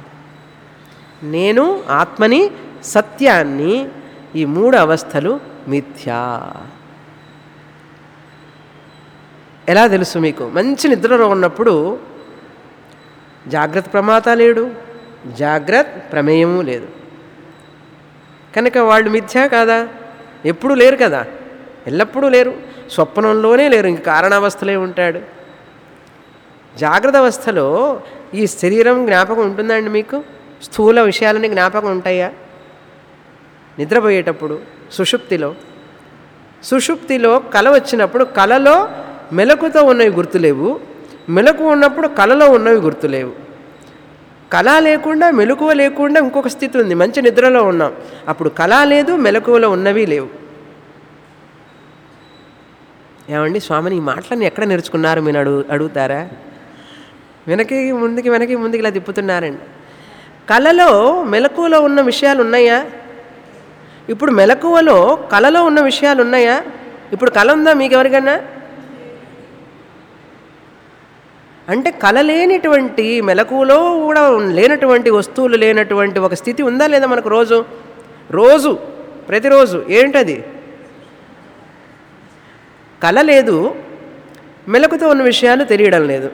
నేను ఆత్మని సత్యాన్ని ఈ మూడు అవస్థలు మిథ్యా ఎలా తెలుసు మీకు మంచి నిద్రలో ఉన్నప్పుడు జాగ్రత్త ప్రమాత లేడు జాగ్రత్త ప్రమేయము లేదు కనుక వాళ్ళు మిథ్యా కాదా ఎప్పుడు లేరు కదా ఎల్లప్పుడూ లేరు స్వప్నంలోనే లేరు ఇంక కారణావస్థలే ఉంటాడు జాగ్రత్త అవస్థలో ఈ శరీరం జ్ఞాపకం ఉంటుందండి మీకు స్థూల విషయాలని జ్ఞాపకం ఉంటాయా నిద్రపోయేటప్పుడు సుషుప్తిలో సుషుప్తిలో కల వచ్చినప్పుడు కలలో మెలకుతో ఉన్నవి గుర్తులేవు మెలకు ఉన్నప్పుడు కలలో ఉన్నవి గుర్తులేవు కళ లేకుండా మెలకువ లేకుండా ఇంకొక స్థితి ఉంది మంచి నిద్రలో ఉన్నాం అప్పుడు కళ లేదు మెలకువలో ఉన్నవి లేవు ఏమండి స్వామిని ఈ మాటలన్నీ ఎక్కడ నేర్చుకున్నారు మీరు అడుగు అడుగుతారా వెనక్కి ముందుకి వెనక్కి ముందుకి ఇలా తిప్పుతున్నారండి కళలో మెలకువలో ఉన్న విషయాలు ఉన్నాయా ఇప్పుడు మెలకువలో కళలో ఉన్న విషయాలు ఉన్నాయా ఇప్పుడు కళ ఉందా మీకు ఎవరికన్నా అంటే కళ లేనిటువంటి మెలకువలో కూడా లేనటువంటి వస్తువులు లేనటువంటి ఒక స్థితి ఉందా లేదా మనకు రోజు రోజు ప్రతిరోజు ఏంటది కళ లేదు మెలకుతో ఉన్న విషయాలు తెలియడం లేదు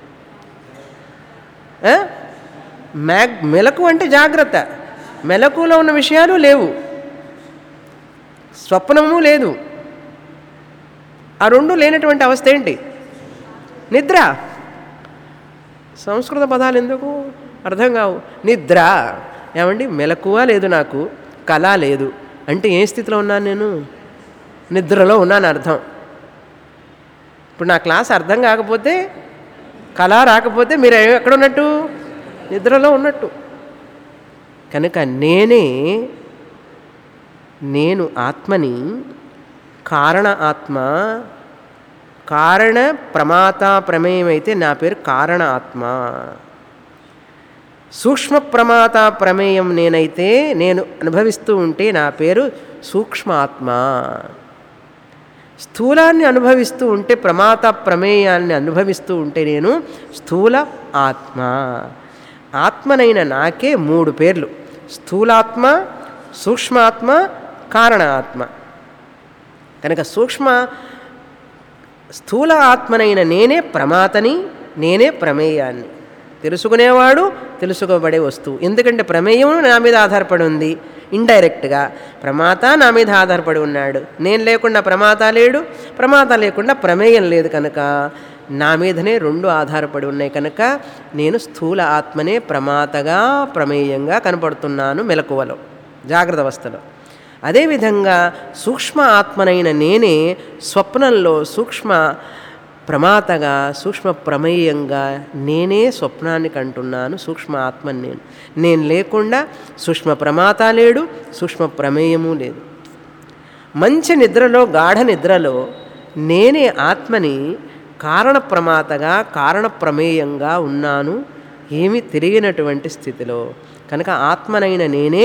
ఆ? మ్యాగ్ మెలకు అంటే జాగ్రత్త మెలకులో ఉన్న విషయాలు లేవు స్వప్నము లేదు ఆ రెండు లేనటువంటి అవస్థ ఏంటి నిద్ర సంస్కృత పదాలు ఎందుకు అర్థం కావు నిద్ర ఏమండి మెలకువ లేదు నాకు కళ లేదు అంటే ఏ స్థితిలో ఉన్నాను నేను నిద్రలో ఉన్నాను అర్థం ఇప్పుడు నా క్లాస్ అర్థం కాకపోతే కళ రాకపోతే మీరు ఎక్కడ ఉన్నట్టు నిద్రలో ఉన్నట్టు కనుక నేనే నేను ఆత్మని కారణ ఆత్మ కారణ ప్రమాత ప్రమేయం అయితే నా పేరు కారణ ఆత్మ సూక్ష్మ ప్రమాత ప్రమేయం నేనైతే నేను అనుభవిస్తూ ఉంటే నా పేరు సూక్ష్మాత్మ స్థూలాన్ని అనుభవిస్తూ ఉంటే ప్రమాత ప్రమేయాన్ని అనుభవిస్తూ ఉంటే నేను స్థూల ఆత్మ ఆత్మనైన నాకే మూడు పేర్లు స్థూలాత్మ సూక్ష్మాత్మ కారణ ఆత్మ కనుక సూక్ష్మ స్థూల ఆత్మనైన నేనే ప్రమాతని నేనే ప్రమేయాన్ని తెలుసుకునేవాడు తెలుసుకోబడే వస్తువు ఎందుకంటే ప్రమేయం నా మీద ఆధారపడి ఉంది ఇండైరెక్ట్గా ప్రమాత నా మీద ఆధారపడి ఉన్నాడు నేను లేకుండా ప్రమాత లేడు ప్రమాత లేకుండా ప్రమేయం లేదు కనుక నా మీదనే రెండు ఆధారపడి ఉన్నాయి కనుక నేను స్థూల ఆత్మనే ప్రమాతగా ప్రమేయంగా కనపడుతున్నాను మెలకువలో జాగ్రత్త అవస్థలో అదేవిధంగా సూక్ష్మ ఆత్మనైన నేనే స్వప్నంలో సూక్ష్మ ప్రమాతగా సూక్ష్మ ప్రమేయంగా నేనే స్వప్నాన్ని కంటున్నాను సూక్ష్మ ఆత్మని నేను నేను లేకుండా సూక్ష్మ ప్రమాత లేడు సూక్ష్మ ప్రమేయము లేదు మంచి నిద్రలో గాఢ నిద్రలో నేనే ఆత్మని కారణ ప్రమాతగా కారణ ప్రమేయంగా ఉన్నాను ఏమీ తెలియనటువంటి స్థితిలో కనుక ఆత్మనైన నేనే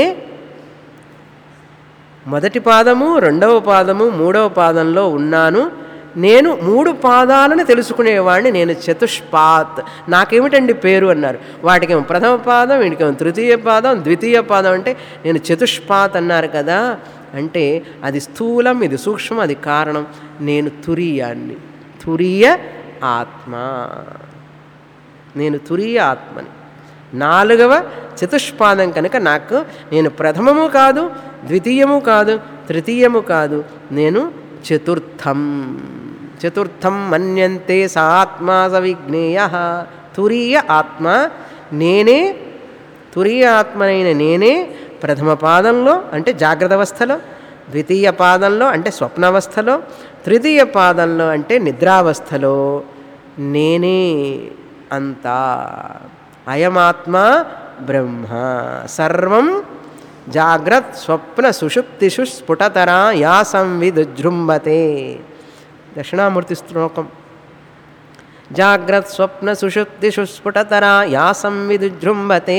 మొదటి పాదము రెండవ పాదము మూడవ పాదంలో ఉన్నాను నేను మూడు పాదాలను తెలుసుకునేవాడిని నేను చతుష్పాత్ నాకేమిటండి పేరు అన్నారు వాటికేమో ప్రథమ పాదం వీటికేమో తృతీయ పాదం ద్వితీయ పాదం అంటే నేను చతుష్పాత్ అన్నారు కదా అంటే అది స్థూలం ఇది సూక్ష్మం అది కారణం నేను తురీయాన్ని తురీయ ఆత్మ నేను తురీయ ఆత్మని నాలుగవ చతుష్పాదం కనుక నాకు నేను ప్రథమము కాదు ద్వితీయము కాదు తృతీయము కాదు నేను చతుర్థం చతుర్థం మన్యంతే సా ఆత్మా సవిజ్ఞేయ తురీయ ఆత్మ నేనే తురీయ ఆత్మనైన నేనే ప్రథమ పాదంలో అంటే జాగ్రత్త అవస్థలో ద్వితీయ పాదంలో అంటే స్వప్నావస్థలో తృతీయ పాదంలో అంటే నిద్రావస్థలో నేనే అంతా అయమాత్మ బ్రహ్మ సర్వం జాగ్రత్ స్వప్న సుషుప్తిషు స్ఫుటతరా యా సంవిదుజృంభతే దక్షిణామూర్తి శ్లోకం జాగ్రత్ స్వప్న సుషుప్తిషు స్ఫుటతరా యా సంవిదుజృంభతే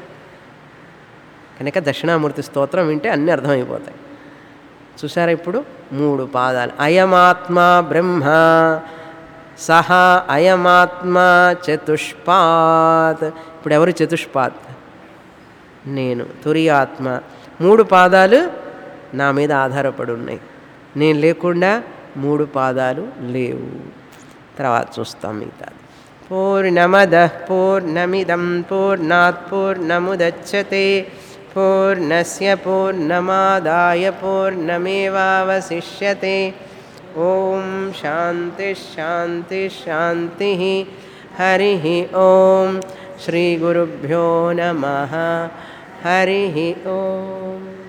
కనుక దక్షిణామూర్తి స్తోత్రం వింటే అన్నీ అర్థమైపోతాయి చూసారా ఇప్పుడు మూడు పాదాలు అయమాత్మ బ్రహ్మ సహ అయమాత్మ చతుష్పాత్ ఇప్పుడు ఎవరు చతుష్పాత్ నేను తురియాత్మ మూడు పాదాలు నా మీద ఆధారపడి ఉన్నాయి నేను లేకుండా మూడు పాదాలు లేవు తర్వాత చూస్తాం మిగతా పూర్ణమద పూర్ణమిదం పూర్ణాత్ పూర్ణముదచ్చతే పూర్ణస్య పూర్ణమాదాయ పూర్ణమేవావశిష్యతే ఓం శాంతి శాంతి శాంతి హరి ఓం శ్రీ గురుభ్యో నమ హరి ఓం